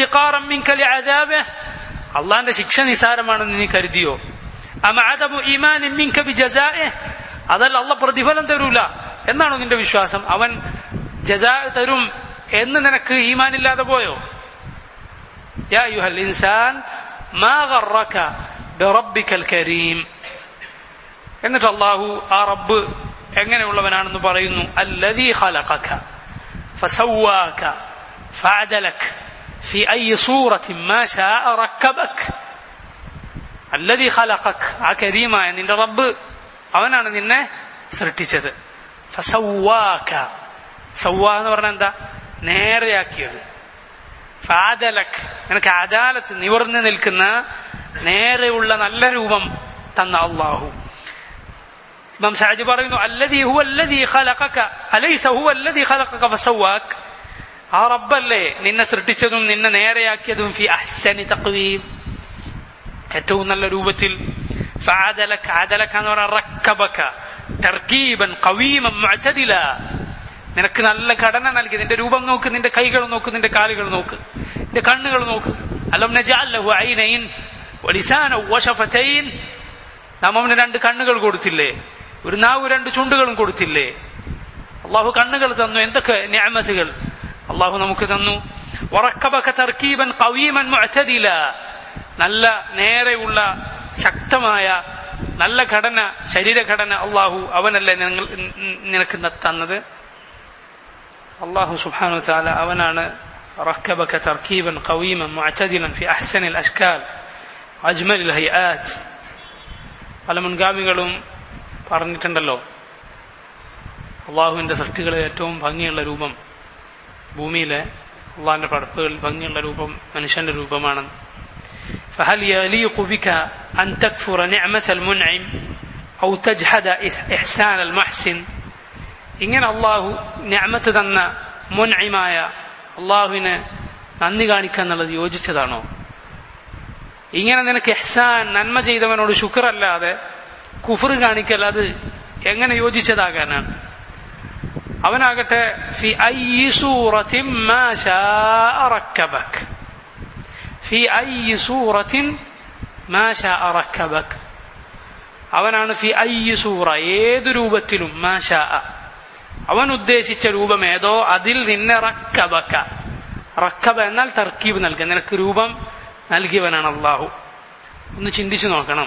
അള്ളാന്റെ ശിക്ഷ നിസാരമാണെന്ന് നീ കരുതിയോ അതല്ല അള്ള പ്രതിഫലം തരൂല എന്നാണോ നിന്റെ വിശ്വാസം അവൻ ജസാ തരും എന്ന് നിനക്ക് ഈമാനില്ലാതെ പോയോ യാ യുഹൽ ഇൻസാൻ മാ ഗറക ബിറബ്ബിക്കൽ കരീം എന്നിട്ട് അള്ളാഹു ആ റബ്ബ് എങ്ങനെയുള്ളവനാണെന്ന് പറയുന്നു അല്ലദീ ഖലഖക ഫസവ്വാക ഫഅദലക في أي صورة ما شاء ركبك الذي خلقك ആ കരീമായ നിന്റെ റബ്ബ് അവനാണ് നിന്നെ സൃഷ്ടിച്ചത് ഫസവ്വാക സവ്വ എന്ന് പറഞ്ഞാൽ എന്താ നേരെയാക്കിയത് ഫാദലക് നിനക്ക് അദാലത്ത് നിവർന്നു നിൽക്കുന്ന നേരെയുള്ള നല്ല രൂപം തന്ന അള്ളാഹു ഇമാം സാജി പറയുന്നു അല്ലദി ഹുവ അല്ലദി ഖലഖക അലൈസ ഹുവ അല്ലദി ഖലഖക ഫസവാക് ആ റബ്ബല്ലേ നിന്നെ സൃഷ്ടിച്ചതും നിന്നെ നേരെയാക്കിയതും ഫി അഹ്സനി തഖ്വീം ഏറ്റവും നല്ല രൂപത്തിൽ ഫഅദലക അദലക എന്ന് പറഞ്ഞാൽ റക്കബക തർക്കീബൻ ഖവീമൻ മുഅ്തദില നിനക്ക് നല്ല ഘടന നൽകി നിന്റെ രൂപം നോക്ക് നിന്റെ കൈകൾ നോക്ക് നിന്റെ കാലുകൾ നോക്ക് നിന്റെ കണ്ണുകൾ നോക്ക് അലം നജഅൽ ലഹു ഐനൈൻ വലിസാന വശഫതൈൻ നാം അവന് രണ്ട് കണ്ണുകൾ കൊടുത്തില്ലേ ഒരു നാവ് രണ്ട് ചുണ്ടുകളും കൊടുത്തില്ലേ അള്ളാഹു കണ്ണുകൾ തന്നു എന്തൊക്കെ ഞാമത്തുകൾ അള്ളാഹു നമുക്ക് തന്നു ഉറക്കബക്ക തർക്കീബൻ കവീമൻ മുഅ്തദില നല്ല നേരെയുള്ള ശക്തമായ നല്ല ഘടന ശരീരഘടന അള്ളാഹു അവനല്ലേ നിങ്ങൾ നിനക്ക് തന്നത് അള്ളാഹു സുബ്ഹാനഹു വതആല അവനാണ് റക്കബക തർക്കീബൻ ഖവീമൻ മുഅ്തദിലൻ ഫി അഹ്സനിൽ അഷ്കാൽ അജ്മലിൽ ഹൈആത്ത് പല മുൻഗാമികളും പറഞ്ഞിട്ടുണ്ടല്ലോ അള്ളാഹുവിന്റെ സൃഷ്ടികളിൽ ഏറ്റവും ഭംഗിയുള്ള രൂപം ഭൂമിയിലെ അള്ളാഹിന്റെ പടപ്പുകളിൽ ഭംഗിയുള്ള രൂപം മനുഷ്യന്റെ രൂപമാണ് فهل يليق بك أن تكفر نعمة المنعم أو تجحد إحسان المحسن ഇങ്ങനെ അള്ളാഹു ഞാമത്ത് തന്ന മുൻഇമായ അള്ളാഹുവിന് നന്ദി കാണിക്കുക എന്നുള്ളത് യോജിച്ചതാണോ ഇങ്ങനെ നിനക്ക് എഹ്സാൻ നന്മ ചെയ്തവനോട് ശുക്രല്ലാതെ കുഫർ കാണിക്കൽ അത് എങ്ങനെ യോജിച്ചതാകാനാണ് അവനാകട്ടെ ഫി അയ്യി സൂറത്തിൻ മാ ശാഅ റക്കബക് ഫി അയ്യി സൂറത്തിൻ മാ ശാഅ റക്കബക് അവനാണ് ഫി അയ്യി സൂറ ഏതു രൂപത്തിലും മാ ശാഅ അവൻ ഉദ്ദേശിച്ച രൂപം ഏതോ അതിൽ നിന്നെ റക്കബക്ക റക്കബ എന്നാൽ തർക്കീബ് നൽകുക നിനക്ക് രൂപം നൽകിയവനാണ് അള്ളാഹു ഒന്ന് ചിന്തിച്ചു നോക്കണം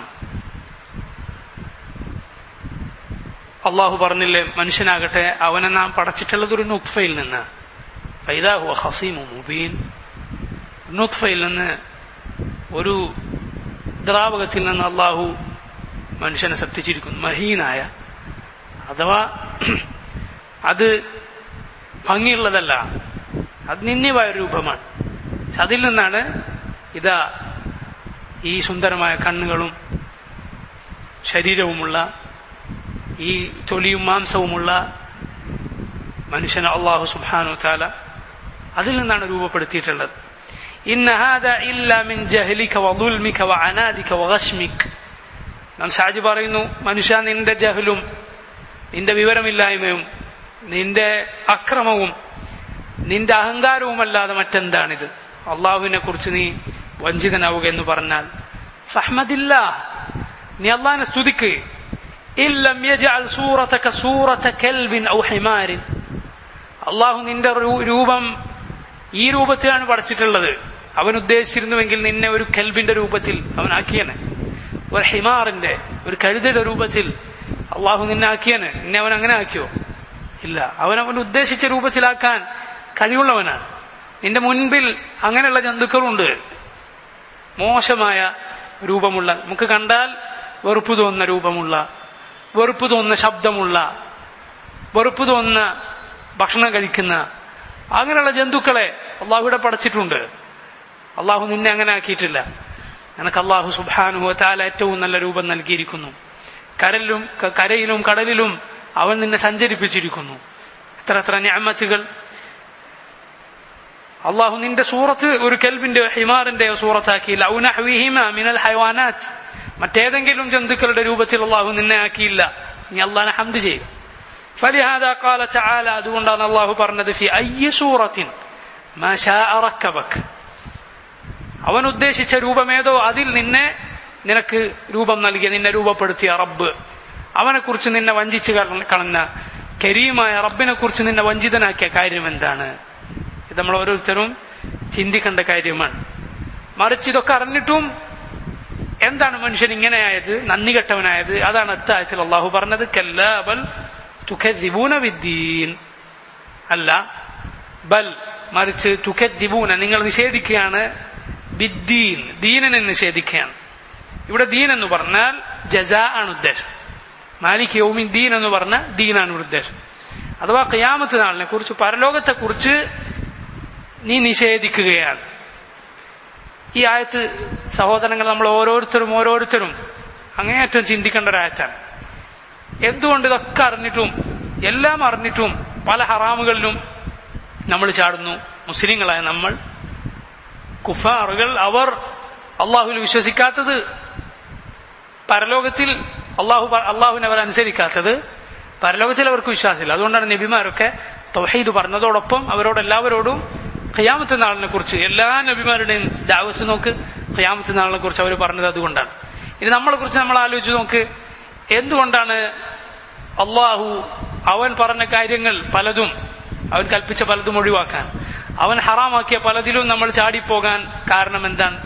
അള്ളാഹു പറഞ്ഞില്ലേ മനുഷ്യനാകട്ടെ അവനെ നാം പടച്ചിട്ടുള്ളത് ഒരു നുത്ഫയിൽ നിന്ന് ഫൈദാഹു ഹസീമു മുബീൻ നുത്ഫയിൽ നിന്ന് ഒരു ദ്രാവകത്തിൽ നിന്ന് അള്ളാഹു മനുഷ്യനെ സൃഷ്ടിച്ചിരിക്കുന്നു മഹീനായ അഥവാ അത് ഭംഗിയുള്ളതല്ല അത് നിന്ദ്യമായ രൂപമാണ് അതിൽ നിന്നാണ് ഇതാ ഈ സുന്ദരമായ കണ്ണുകളും ശരീരവുമുള്ള ഈ തൊലിയും മാംസവുമുള്ള മനുഷ്യൻ അള്ളാഹു സുബാനു താല അതിൽ നിന്നാണ് രൂപപ്പെടുത്തിയിട്ടുള്ളത് ഇന്ന ഹാദ ഇല്ല മിൻ ജഹലിക വദുൽമിക വഅനാദിക വഗശ്മിക നാം ഷാജി പറയുന്നു മനുഷ്യ നിന്റെ ജഹലും നിന്റെ വിവരമില്ലായ്മയും നിന്റെ അക്രമവും നിന്റെ അഹങ്കാരവുമല്ലാതെ മറ്റെന്താണിത് അള്ളാഹുവിനെ കുറിച്ച് നീ വഞ്ചിതനാവുക എന്ന് പറഞ്ഞാൽ ഫഹ്മദില്ല നീ അള്ളാഹിനെ സ്തുതിക്ക് ഇല്ലം യജഅൽ സൂറതക സൂറത കൽബിൻ ഔ ഹിമാരിൻ അള്ളാഹു നിന്റെ രൂപം ഈ രൂപത്തിലാണ് പഠിച്ചിട്ടുള്ളത് അവൻ ഉദ്ദേശിച്ചിരുന്നുവെങ്കിൽ നിന്നെ ഒരു കൽബിന്റെ രൂപത്തിൽ അവൻ ആക്കിയനെ ഒരു ഹിമാറിന്റെ ഒരു കഴുതയുടെ രൂപത്തിൽ അള്ളാഹു നിന്നെ ആക്കിയനെ നിന്നെ അവൻ അങ്ങനെ ആക്കിയോ ഇല്ല അവൻ അവൻ ഉദ്ദേശിച്ച രൂപത്തിലാക്കാൻ കഴിവുള്ളവനാണ് നിന്റെ മുൻപിൽ അങ്ങനെയുള്ള ജന്തുക്കളുണ്ട് മോശമായ രൂപമുള്ള നമുക്ക് കണ്ടാൽ വെറുപ്പ് തോന്നുന്ന രൂപമുള്ള വെറുപ്പ് തോന്നുന്ന ശബ്ദമുള്ള വെറുപ്പ് തോന്നുന്ന ഭക്ഷണം കഴിക്കുന്ന അങ്ങനെയുള്ള ജന്തുക്കളെ അള്ളാഹുവിടെ പടച്ചിട്ടുണ്ട് അള്ളാഹു നിന്നെ അങ്ങനെ ആക്കിയിട്ടില്ല നിനക്ക് അള്ളാഹു സുബാനുഹു താല ഏറ്റവും നല്ല രൂപം നൽകിയിരിക്കുന്നു കരലിലും കരയിലും കടലിലും അവൻ നിന്നെ സഞ്ചരിപ്പിച്ചിരിക്കുന്നു എത്ര എത്ര ഞാമത്തുകൾ അള്ളാഹു നിന്റെ സൂറത്ത് ഒരു കെൽബിന്റെയോ ഹിമാറിന്റെയോ സൂറത്താക്കിയില്ല മിനൽ ഹൈവാനാത്ത് മറ്റേതെങ്കിലും ജന്തുക്കളുടെ രൂപത്തിൽ അള്ളാഹു നിന്നെ ആക്കിയില്ല നീ അള്ളാഹിനെ ഹംദ് ചെയ്യും فلهذا قال تعالى അതുകൊണ്ടാണ് അള്ളാഹു പറഞ്ഞത് ഫി അയ്യ സൂറത്തിൻ മാ ശാഅ റക്കബക് അവൻ ഉദ്ദേശിച്ച രൂപമേതോ അതിൽ നിന്നെ നിനക്ക് രൂപം നൽകിയ നിന്നെ രൂപപ്പെടുത്തിയ റബ്ബ് അവനെ കുറിച്ച് നിന്നെ വഞ്ചിച്ച് കളഞ്ഞ കരീമായ റബ്ബിനെ കുറിച്ച് നിന്നെ വഞ്ചിതനാക്കിയ കാര്യം എന്താണ് ഇത് നമ്മൾ ഓരോരുത്തരും ചിന്തിക്കേണ്ട കാര്യമാണ് മറിച്ച് ഇതൊക്കെ അറിഞ്ഞിട്ടും എന്താണ് മനുഷ്യൻ ഇങ്ങനെയായത് നന്ദി കെട്ടവനായത് അതാണ് അടുത്ത ആയത്തിൽ അള്ളാഹു പറഞ്ഞത് കല്ലാബൽ തുഖദ്ദിബൂന വിദ്ദീൻ അല്ല ബൽ മറിച്ച് തുഖദ്ദിബൂന നിങ്ങൾ നിഷേധിക്കുകയാണ് ബിദ്ദീൻ ദീനനെ നിഷേധിക്കുകയാണ് ഇവിടെ ദീൻ എന്ന് പറഞ്ഞാൽ ജസാ ആണ് ഉദ്ദേശം മാലിക് യൗമിൻ ദീൻ എന്ന് പറഞ്ഞ ദീനാണ് ഇവിടെ ഉദ്ദേശം അഥവാ ഖിയാമത്ത് നാളിനെ കുറിച്ച് പരലോകത്തെ കുറിച്ച് നീ നിഷേധിക്കുകയാണ് ഈ ആയത്ത് സഹോദരങ്ങൾ നമ്മൾ ഓരോരുത്തരും ഓരോരുത്തരും അങ്ങേയറ്റം ചിന്തിക്കേണ്ട ഒരു ആയത്താണ് എന്തുകൊണ്ട് ഇതൊക്കെ അറിഞ്ഞിട്ടും എല്ലാം അറിഞ്ഞിട്ടും പല ഹറാമുകളിലും നമ്മൾ ചാടുന്നു മുസ്ലിങ്ങളായ നമ്മൾ കുഫാറുകൾ അവർ അള്ളാഹുവിൽ വിശ്വസിക്കാത്തത് പരലോകത്തിൽ അള്ളാഹു അള്ളാഹുവിനെ അവർ അനുസരിക്കാത്തത് പരലോകത്തിൽ അവർക്ക് വിശ്വാസമില്ല അതുകൊണ്ടാണ് നബിമാരൊക്കെ തൗഹീദ് പറഞ്ഞതോടൊപ്പം അവരോട് എല്ലാവരോടും ഖിയാമത്ത് നാളിനെ കുറിച്ച് എല്ലാ നബിമാരുടെയും ദാവത്ത് നോക്ക് ഖിയാമത്ത് നാളിനെ കുറിച്ച് അവർ പറഞ്ഞത് അതുകൊണ്ടാണ് ഇനി നമ്മളെ കുറിച്ച് നമ്മൾ ആലോചിച്ച് നോക്ക് എന്തുകൊണ്ടാണ് അള്ളാഹു അവൻ പറഞ്ഞ കാര്യങ്ങൾ പലതും അവൻ കൽപ്പിച്ച പലതും ഒഴിവാക്കാൻ അവൻ ഹറാമാക്കിയ പലതിലും നമ്മൾ ചാടിപ്പോകാൻ കാരണം എന്താണ്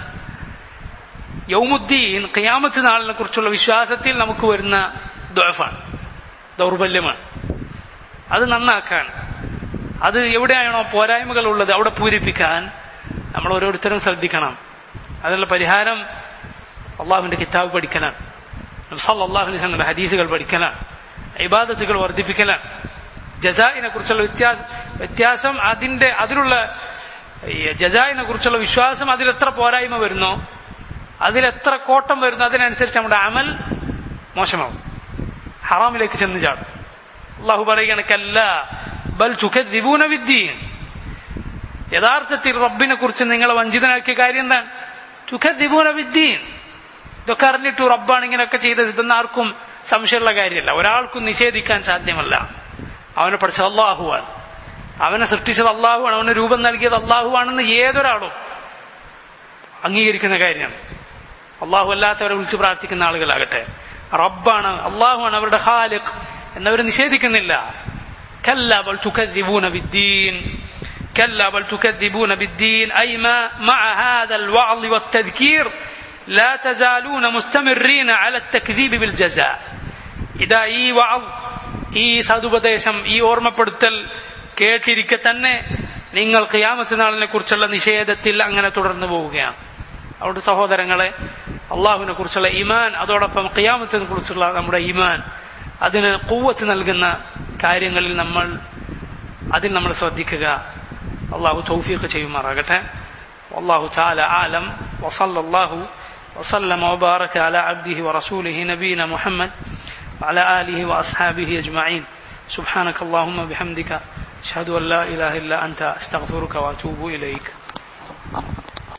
യൗമുദ്ദീൻ ഖിയാമത്ത് നാളിനെ കുറിച്ചുള്ള വിശ്വാസത്തിൽ നമുക്ക് വരുന്ന ദ്വഫാണ് ദൗർബല്യമാണ് അത് നന്നാക്കാൻ അത് എവിടെയാണോ പോരായ്മകൾ ഉള്ളത് അവിടെ പൂരിപ്പിക്കാൻ നമ്മൾ ഓരോരുത്തരും ശ്രദ്ധിക്കണം അതിനുള്ള പരിഹാരം അള്ളാഹുവിന്റെ കിതാബ് പഠിക്കലാണ് അള്ളാഹുലിസങ്ങളുടെ ഹദീസുകൾ പഠിക്കലാണ് ഇബാദത്തുകൾ വർദ്ധിപ്പിക്കലാണ് ജസാഇനെ കുറിച്ചുള്ള വ്യത്യാസം വ്യത്യാസം അതിന്റെ അതിലുള്ള ജസാഇനെ കുറിച്ചുള്ള വിശ്വാസം അതിൽ എത്ര പോരായ്മ വരുന്നോ അതിലെത്ര കോട്ടം വരുന്നു അതിനനുസരിച്ച് നമ്മുടെ അമൽ മോശമാവും ഹറാമിലേക്ക് ചെന്ന് ചാടും അള്ളാഹു പറയുകയാണ് കല്ല ബൽ ചുഖദ്ദിബൂന വിദ്യീൻ യഥാർത്ഥത്തിൽ റബ്ബിനെ കുറിച്ച് നിങ്ങളെ വഞ്ചിതനാക്കിയ കാര്യം എന്താണ് ചുഖദ്ദിബൂന വിദ്യീൻ ഇതൊക്കെ അറിഞ്ഞിട്ടു റബ്ബാണ് ഇങ്ങനെയൊക്കെ ചെയ്തത് ഇതൊന്നും ആർക്കും സംശയമുള്ള കാര്യമല്ല ഒരാൾക്കും നിഷേധിക്കാൻ സാധ്യമല്ല അവനെ പഠിച്ചത് അള്ളാഹുവാണ് അവനെ സൃഷ്ടിച്ചത് അള്ളാഹുവാണ് അവന് രൂപം നൽകിയത് അള്ളാഹുവാണെന്ന് ഏതൊരാളും അംഗീകരിക്കുന്ന കാര്യമാണ് അള്ളാഹു അല്ലാത്തവരെ വിളിച്ച് പ്രാർത്ഥിക്കുന്ന ആളുകളാകട്ടെ റബ്ബാണ് അള്ളാഹുവാണ് അവരുടെ ഖാലിഖ് എന്നവർ നിഷേധിക്കുന്നില്ല كلا بل تكذبون بالدين كلا بل تكذبون بالدين أي ما مع هذا الوعظ والتذكير لا تزالون مستمرين على التكذيب بالجزاء إذا ഈ വഅൽ ഈ സതുപദേശം ഈ ഓർമ്മപ്പെടുത്തൽ കേട്ടിരിക്കെ തന്നെ നിങ്ങൾ ഖിയാമത്ത് നാളിനെ കുറിച്ചുള്ള നിഷേധത്തിൽ അങ്ങനെ തുടർന്നു പോവുകയാണ് അതുകൊണ്ട് സഹോദരങ്ങളെ അള്ളാഹുവിനെ കുറിച്ചുള്ള ഇമാൻ അതോടൊപ്പം ഖിയാമത്തിനെ കുറിച്ചുള്ള നമ്മുടെ ഇമാൻ അതിന് കൂവത്ത് നൽകുന്ന കാര്യങ്ങളിൽ നമ്മൾ അതിൽ നമ്മൾ ശ്രദ്ധിക്കുക അള്ളാഹു തൗഫീഖ് ചെയ്യുമാറാകട്ടെ والله تعالى أعلم وصلى الله وسلم وبارك على عبده ورسوله نبينا محمد وعلى آله وأصحابه أجمعين سبحانك اللهم بحمدك أشهد أن لا إله إلا أنت أستغفرك وأتوب إليك